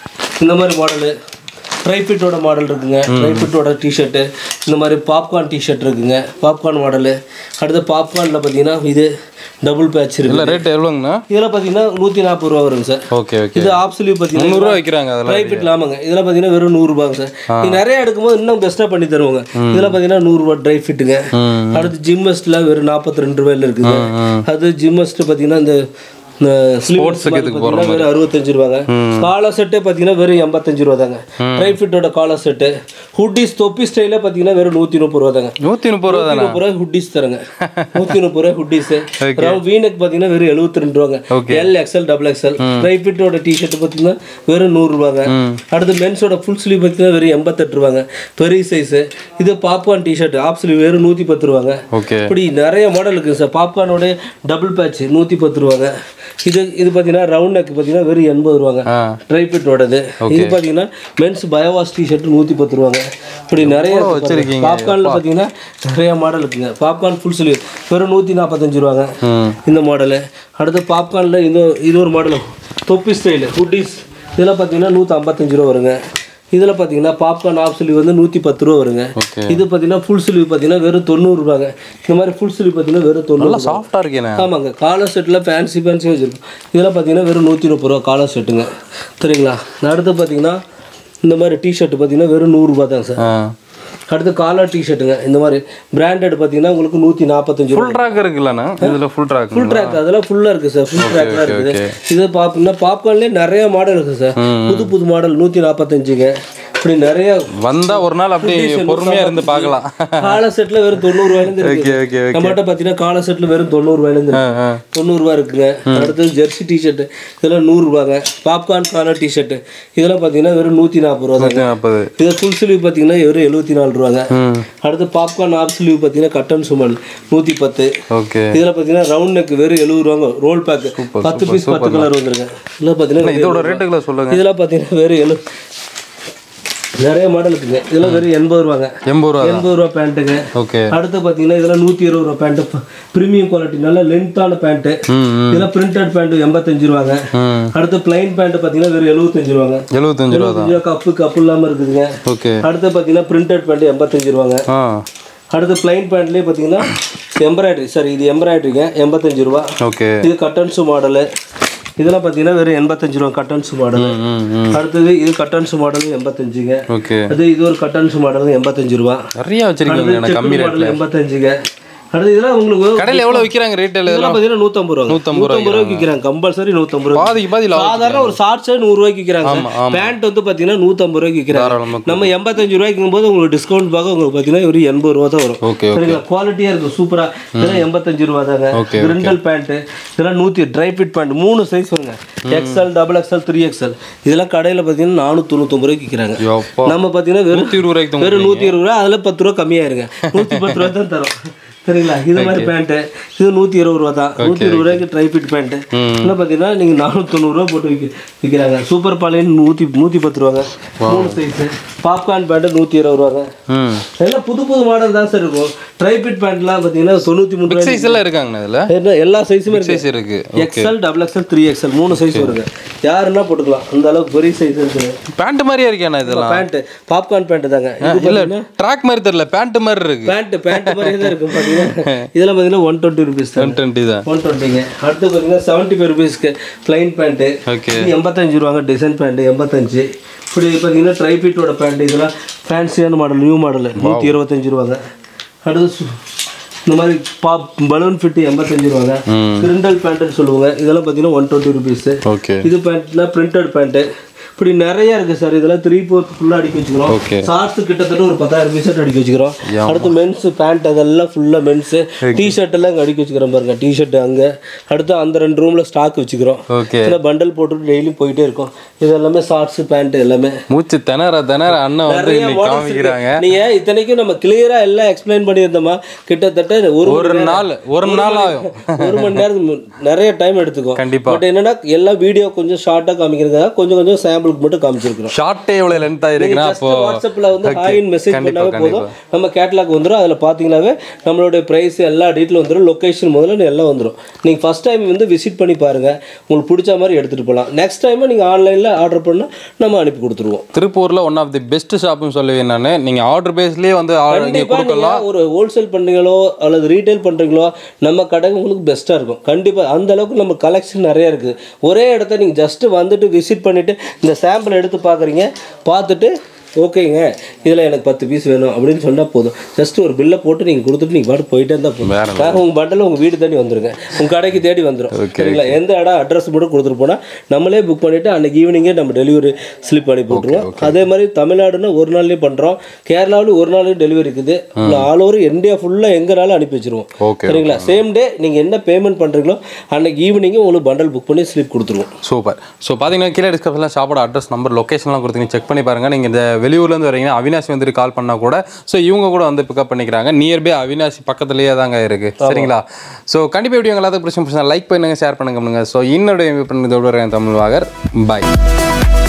இந்த மாதிரி மாடலு ட்ரைஃபிட்டோட மாடல் இருக்குங்க ட்ரைஃபிட்டோட டிஷர்ட்டு இந்த மாதிரி பாப்கார்ன் டிஷர்ட் இருக்குங்க பாப்கார்ன் மாடலு அடுத்து பாப்கார்னில் பார்த்தீங்கன்னா இது டபுள் பேட்ச் இருக்கு இல்லை ரேட் எவ்வளோங்கண்ணா இதில் பார்த்தீங்கன்னா நூற்றி நாற்பது ரூபா வருங்க சார் ஓகே ஓகே இது ஆப் ஸ்லீவ் பார்த்தீங்கன்னா முந்நூறுரூவா வைக்கிறாங்க அதெல்லாம் ப்ரைவேட் ஆமாங்க இதெல்லாம் பார்த்தீங்கன்னா வெறும் நூறுரூபாங்க சார் நீங்கள் நிறைய எடுக்கும்போது இன்னும் பெஸ்ட்டாக பண்ணி தருவாங்க இதெல்லாம் பார்த்தீங்கன்னா நூறுரூவா ட்ரை ஃபிட்டுங்க ம் அடுத்து ஜிம்மஸ்ட்ல வெறும் நாற்பத்தி ரெண்டு ரூபாயில இருக்குது அது ஜிம்மஸ்ட் பார்த்தீங்கன்னா இந்த ஸ்போர்ட்ஸுக்கு வெறும் அறுபத்தஞ்சு ரூபாங்க காலர் செட்டே பார்த்தீங்கன்னா வெறும் எண்பத்தஞ்சு ரூபா தாங்க ட்ரை ஃபிட்டோட காலர் செட்டு ஹுட்டிஸ் தொப்பி ஸ்டைலே பார்த்தீங்கன்னா வெறும் நூற்றி முப்பது ரூபா தாங்க நூற்றி முப்பது ரூபா தானே முப்பது ரூபாய் ஹுட்டிஸ் தரங்க நூற்றி முப்பது ரூபாய் ஹுட்டிஸ் வீனக் பார்த்தீங்கன்னா வெறும் எழுபத்தி ரெண்டு ரூபாங்க எல் எக்ஸ்எல் டபுள் எக்ஸ்எல் ட்ரைஃபிட்டோட டிஷர்ட் பார்த்தீங்கன்னா வெறும் நூறு ரூபாங்க அடுத்து மென்ஸோட ஃபுல் ஸ்லீவ் பார்த்தீங்கன்னா வெறும் எண்பத்தெட்டு ரூபாங்க பெரிய சைஸ் இது பாப்கார்ன் டிஷர்ட் ஆப் ஸ்லீவ் வெறும் நூற்றி பத்து ரூபாங்க ஓகே இப்படி நிறைய மாடல் இருக்குது சார் பாப்கார்னோட டபுள் பேட்ச் நூற்றி பத்து ரூபாங்க இது இது பார்த்தீங்கன்னா ரவுண்ட் நெக் பார்த்தீங்கன்னா வெறும் எண்பது ரூபாங்க ஆ ட்ரைஃபிட்டோடது இது பார்த்தீங்கன்னா மென்ஸ் பயோவாஸ் டிஷர்ட் நூற்றி பத்து ரூபாங்க இப்படி நிறைய வச்சிருக்கீங்க. பாப்கார்னில் பார்த்தீங்கன்னா நிறைய மாடல் இருக்குங்க பாப்கார்ன் ஃபுல் ஸ்லீவ் வெறும் நூற்றி நாற்பத்தஞ்சு ரூபாங்க ம் இந்த மாடலு அடுத்து பாப்கார்னில் இந்த இது ஒரு மாடல் தொப்பி ஸ்டைலு ஹுட்டிஸ் இதெல்லாம் பார்த்தீங்கன்னா நூற்றி ஐம்பத்தஞ்சு ரூபா வருங்க இதில் பார்த்தீங்கன்னா பாப்கார்ன் ஆஃப் ஸ்லீவ் வந்து நூற்றி பத்து ரூபா வருங்க ஓகே இது பார்த்தீங்கன்னா ஃபுல் ஸ்லீவ் பார்த்தீங்கன்னா வெறும் தொண்ணூறு ரூபாங்க இந்த மாதிரி ஃபுல் ஸ்லீவ் பார்த்தீங்கன்னா வெறும் தொண்ணூறு நல்லா சாஃப்டாக இருக்கேண்ணே ஆமாங்க காலர் செட்டில் ஃபேன்சி ஃபேன்சி வச்சுருக்கோம் இதெல்லாம் பார்த்தீங்கன்னா வெறும் நூற்றி முப்பது ரூபா காலர் செட்டுங்க சரிங்களா அடுத்து பார்த்தீங்கன்னா இந்த மாதிரி டிஷர்ட் பார்த்தீங்கன்னா வெறும் நூறுரூபா தாங்க சார் ஆ அடுத்து காலர் டிஷர்ட்டுங்க இந்த மாதிரி பிராண்டட் பார்த்தீங்கன்னா உங்களுக்கு நூற்றி நாற்பத்தஞ்சு ரூபா ஃபுல் ட்ராக் இருக்குல்லண்ணா இதில் ஃபுல் ட்ராக் ஃபுல் ட்ராக் அதெல்லாம் ஃபுல்லாக இருக்குது சார் ஃபுல் ட்ராக்லாம் இருக்குது இது பார்த்தீங்கன்னா பாப்கார்ன்லேயே நிறைய மாடல் இருக்குது சார் புது புது மாடல் நூற்றி நாற்பத்தஞ்சுங்க இப்படி நிறைய வந்தா ஒரு நாள் அப்படியே பொறுமையா இருந்து பார்க்கலாம் கால செட்டில் வெறும் தொண்ணூறுவாயிலேருந்து ஓகே இருக்குது ஓகே ஓகே நம்மகிட்ட பார்த்தீங்கன்னா கால செட்டில் வெறும் தொண்ணூறுவாயிலேருந்து ஆ ஆ தொண்ணூறுரூவா இருக்குங்க அடுத்தது ஜெர்சி டிஷர்ட்டு இதெல்லாம் நூறுரூவாங்க பாப்கார்ன் காலர் டிஷர்ட்டு இதெல்லாம் பார்த்தீங்கன்னா வெறும் நூற்றி நாற்பது ரூபா தாங்க நூற்றி நாற்பது இது ஃபுல் ஸ்லீவ் பார்த்தீங்கன்னா வெறும் எழுபத்தி நாலு ரூபாங்க ம் அடுத்து பாப்கார்ன் ஆஃப் ஸ்லீவ் பார்த்தீங்கன்னா கட்டன் சுமல் நூற்றி பத்து ஓகே இதில் பார்த்தீங்கன்னா ரவுண்ட் நெக் வெறும் எழுபது ரூபாங்க ரோல் பேக் பத்து பீஸ் பத்து கலர் வந்துருங்க இதில் பார்த்தீங்கன்னா இதோட ரேட்டுகளை சொல்லுங்க இதெல்லாம் பார்த்தீங்கன்னா வெறும் எழு நிறைய மாடல் இருக்குங்க இதெல்லாம் வெறும் எண்பது ரூபாங்க எண்பது ரூபா எண்பது ரூபா பேண்ட்டுங்க ஓகே அடுத்து பார்த்தீங்கன்னா இதெல்லாம் நூற்றி இருபது ரூபா பேண்ட்டு ப்ரீமியம் குவாலிட்டி நல்ல லென்த்தான பேண்ட்டு ம் ம் இதெல்லாம் பிரிண்டட் பேண்ட் எண்பத்தஞ்சு ரூபாங்க ம் அடுத்து பிளைன் பேண்ட் பார்த்தீங்கன்னா வெறும் எழுபத்தஞ்சு ரூபாங்க எழுபத்தஞ்சு ரூபா தான் எழுபத்தஞ்சு ரூபா கப்பு கப்பு இல்லாமல் இருக்குதுங்க ஓகே அடுத்து பார்த்தீங்கன்னா பிரிண்டட் பேண்ட் எண்பத்தஞ்சு ரூபாங்க ஆ அடுத்து பிளைன் பேண்ட்லேயே பார்த்தீங்கன்னா எம்ப்ராய்டரி சார் இது எம்ப்ராய்டரிங்க எண்பத்தஞ்சு ரூபா ஓகே இது கட்டன்ஸு மாடலு இதெல்லாம் பார்த்தீங்கன்னா வெறும் எண்பத்தஞ்சு ரூபா கட்டன்ஸ் மாடல் ம் ம் ம் அடுத்தது இது கட்டன்ஸ் மாடல் எண்பத்தஞ்சுங்க ஓகே அது இது ஒரு கட்டன்ஸ் மாடல் எண்பத்தஞ்சு ரூபா நிறைய வச்சிருக்கீங்க எனக்கு கம்மி ரேட் மாடல் எண்பத்தஞ்சுங்க அடுத்து இதெல்லாம் உங்களுக்கு கடையில் எவ்வளோ விற்கிறாங்க ரேட்டில் இதெல்லாம் பார்த்தீங்கன்னா நூற்றம்பது ரூபா நூத்தம்பது நூற்றம்பது ரூபாய்க்கு விற்கிறாங்க கம்பல்சரி நூற்றம்பது ரூபா பாதிக்கு பாதி லாபம் சாதாரண ஒரு ஷார்ட்ஸே நூறுரூவாய்க்கு விற்கிறாங்க பேண்ட் வந்து பார்த்தீங்கன்னா நூற்றம்பது ரூபாய்க்கு விற்கிறாங்க தாராளமாக நம்ம எண்பத்தஞ்சு ரூபாய்க்கும் போது உங்களுக்கு டிஸ்கவுண்ட் பார்க்க உங்களுக்கு பார்த்தீங்கன்னா ஒரு எண்பது ரூபா தான் வரும் ஓகே சரிங்களா குவாலிட்டியாக இருக்கும் சூப்பராக இதெல்லாம் எண்பத்தஞ்சு ரூபா தாங்க Okay, கிரிண்டல் பேண்ட்டு இதெல்லாம் நூற்றி ட்ரை ஃபிட் பேண்ட் மூணு சைஸ் வருங்க XL double XL three XL இதெல்லாம் கடையில் பார்த்தீங்கன்னா நானூற்றி தொண்ணூத்தொம்பது ரூபாய்க்கு விற்கிறாங்க யப்பா நம்ம பார்த்தீங்கன்னா வெறும் நூற்றி இருபது ரூபாய்க்கு தான் வெறும் நூற்றி இருபது ரூபா அதில் பத்து ரூபா கம்மியாயிருங்க நூற்றி பத்து ரூபா தான் தரும் சரிங்களா இது மாதிரி பேண்ட்டு இது நூற்றி இருபது ரூபா தான் நூற்றி இருபது ரூபாய்க்கு ட்ரை ஃபிட் பேண்ட்டு இன்னும் பார்த்தீங்கன்னா நீங்கள் நானூற்றி தொண்ணூறுரூவா போட்டு விற்க விற்கிறாங்க சூப்பர் பாலின் நூற்றி நூற்றி பத்து ரூபாங்க மூணு சைஸு பாப்கார்ன் பேண்ட்டு நூற்றி இருபது ரூபாங்க ம் எல்லாம் புது புது மாடல் தான் சார் இருக்கும் ட்ரை ஃபிட் பேண்ட்லாம் பார்த்தீங்கன்னா தொண்ணூற்றி மூணு ரூபாய் சைஸ் எல்லாம் இருக்காங்கண்ணா இதில் என்ன எல்லா சைஸுமே இருக்கு சைஸ் இருக்கு XL double XL three XL மூணு சைஸ் வருங்க யாருன்னா போட்டுக்கலாம் அந்த அளவுக்கு பெரிய சைஸ் இருக்குது பேண்ட் மாதிரியே இருக்கேண்ணா இதெல்லாம் பேண்ட்டு பாப்கார்ன் பேண்ட்டு தாங்க இது இல்ல ட்ராக் மாதிரி தெரியல பேண்ட் மாதிரி இருக்கு பேண்ட் பேண்ட் மாதிரி தான் இருக்கும் பார்த்தீங்கன்னா இதெல்லாம் பார்த்தீங்கன்னா ஒன் டுவெண்ட்டி ருபீஸ் தான் ஒன் டுவெண்ட்டி தான் ஒன் டுவெண்ட்டிங்க அடுத்து பார்த்தீங்கன்னா செவன்ட்டி ஃபைவ் ருபீஸ்க்கு ப்ளைன் பேண்ட்டு ஓகே இது எண்பத்தஞ்சு ரூபாங்க டிசைன் பேண்ட்டு எண்பத்தஞ்சு இப்படி பார்த்தீங்கன்னா ட்ரைஃபீட்டோட பேண்ட் இதெல்லாம் ஃபேன்சியான மாடல் நியூ மாடல் நூற்றி இருபத்தஞ்சு ரூபாங்க அடுத்து சு- இந்த மாதிரி பாப் பலூன் ஃபிட்டு எண்பத்தஞ்சு ரூபாங்க கிரிண்டல் பேண்ட்டுன்னு சொல்லுவாங்க இதெல்லாம் பார்த்தீங்கன்னா ஒன் டுவெண்ட்டி ருபீஸு ஓகே இது பேண்ட்னா பிரிண்டட் பேண்ட்டு இப்படி நிறைய இருக்கு சார் இதெல்லாம் த்ரீ ஃபோர்த் ஃபுல்லாக அடிக்க வச்சுக்கிறோம் Okay. ஷார்ட்ஸ் கிட்டத்தட்ட ஒரு பத்தாயிரம் பீஸ் அடிக்க வச்சுக்கிறோம் அடுத்து மென்ஸ் பேண்ட் அதெல்லாம் ஃபுல்லாக மென்ஸ் டிஷர்ட் எல்லாம் இங்கே அடிக்க வச்சுக்கிறோம் பாருங்க டிஷர்ட் அங்கே அடுத்து அந்த ரெண்டு ரூமில் ஸ்டாக் வச்சுக்கிறோம் ஓகே சில பண்டல் போட்டுட்டு டெய்லி போயிட்டே இருக்கும் இது எல்லாமே ஷார்ட்ஸ் பேண்ட் எல்லாமே மூச்சு திணற திணற அண்ணன் வந்து நிறைய இன்னைக்கு models காமிக்கிறாங்க இருக்கு. நீங்க இத்தனைக்கும் நம்ம கிளியரா எல்லாம் எக்ஸ்பிளைன் பண்ணியிருந்தோமா கிட்டத்தட்ட ஒரு ஒரு மணி நேரம். நாள் ஒரு நாள் ஆகும் ஒரு மணி நேரத்துக்கு நிறைய டைம் எடுத்துக்கும் கண்டிப்பா பட் என்னன்னா எல்லா வீடியோ கொஞ்சம் ஷார்ட்டாக காமிக்கிறதுக்காக கொஞ்சம் கொஞ்சம் சாம்பிள் சாம்பிளுக்கு மட்டும் காமிச்சிருக்கிறோம் ஷார்ட்டே இவ்வளோ லென்த்தாக இருக்குன்னா just அப்போ வாட்ஸ்அப்ல வந்து ஹாயின் மெசேஜ் கண்டிப்பா, பண்ணாவே போதும் நம்ம கேட்லாக் வந்துடும் அதில் பார்த்தீங்கன்னாவே நம்மளுடைய ப்ரைஸ் எல்லா டீட்டெயில் வந்துடும் லொக்கேஷன் முதல்ல எல்லாம் வந்துடும் நீங்கள் ஃபர்ஸ்ட் டைம் வந்து விசிட் பண்ணி பாருங்க உங்களுக்கு பிடிச்ச மாதிரி எடுத்துகிட்டு போகலாம் நெக்ஸ்ட் டைம் நீங்கள் ஆன்லைனில் ஆர்டர் பண்ணால் நம்ம அனுப்பி கொடுத்துருவோம் திருப்பூரில் ஒன் ஆஃப் தி பெஸ்ட் ஷாப்னு சொல்லுவேன் நான் நீங்கள் ஆர்டர் பேஸ்லேயே வந்து ஆ- நீங்க கண்டிப்பா கொடுக்கலாம் நீங்க ஒரு ஹோல்சேல் பண்றீங்களோ அல்லது ரீட்டைல் பண்றீங்களோ நம்ம கடை உங்களுக்கு பெஸ்ட்டாக இருக்கும் கண்டிப்பா அந்த அளவுக்கு நம்ம கலெக்ஷன் நிறைய இருக்குது ஒரே இடத்த நீங்கள் ஜஸ்ட் வந்துட்டு விசிட் பண்ணிட்டு இந்த சாம்பிள் எடுத்து பார்க்குறீங்க பார்த்துட்டு ஓகேங்க இதில் எனக்கு பத்து பீஸ் வேணும் அப்படின்னு சொன்னால் போதும் ஜஸ்ட் ஒரு பில்லை போட்டு நீங்கள் கொடுத்துட்டு நீங்கள் பாட்டு போயிட்டே இருந்தால் போதும் வேறு உங்கள் பண்டல் உங்கள் வீடு தேடி வந்துருங்க உங்கள் கடைக்கு தேடி வந்துடும் சரிங்களா எந்த இடம் அட்ரஸ் மட்டும் கொடுத்துட்டு போனால் நம்மளே புக் பண்ணிவிட்டு அன்றைக்கி ஈவினிங்கே நம்ம டெலிவரி ஸ்லிப் அனுப்பி விட்ருவோம் அதே மாதிரி தமிழ்நாடுன்னா ஒரு நாள்லேயும் பண்ணுறோம் கேரளாவிலும் ஒரு நாள்லேயும் டெலிவரி இருக்குது ஆல் ஓவர் இந்தியா ஃபுல்லாக எங்கனாலும் அனுப்பி வச்சிருவோம் ஓகே சரிங்களா சேம் டே நீங்கள் என்ன பேமெண்ட் பண்ணுறீங்களோ அன்னைக்கு ஈவினிங்கே உங்களுக்கு பண்டல் புக் பண்ணி ஸ்லிப் கொடுத்துருவோம் சூப்பர் ஸோ பார்த்தீங்கன்னா கீழே டிஸ்கிரிப்ஷனில் ஷாப்போட அட்ரஸ் நம்பர் லொக்கேஷன்லாம் கொடுத்து செக் பண்ணி பாருங்கள் நீங்கள் இந்த வெளியூர்லேருந்து வரீங்கன்னா அவினாசி வந்துட்டு கால் பண்ணால் கூட ஸோ இவங்க கூட வந்து பிக்கப் பண்ணிக்கிறாங்க நியர்பை அவினாசி பக்கத்துலேயே தாங்க இருக்குது சரிங்களா ஸோ கண்டிப்பாக வீடியோ எல்லாத்துக்கும் பிரச்சனை லைக் பண்ணுங்கள் ஷேர் பண்ணுங்க பண்ணுங்க ஸோ இன்னொரு பண்ணி தமிழ் வாகர் பாய்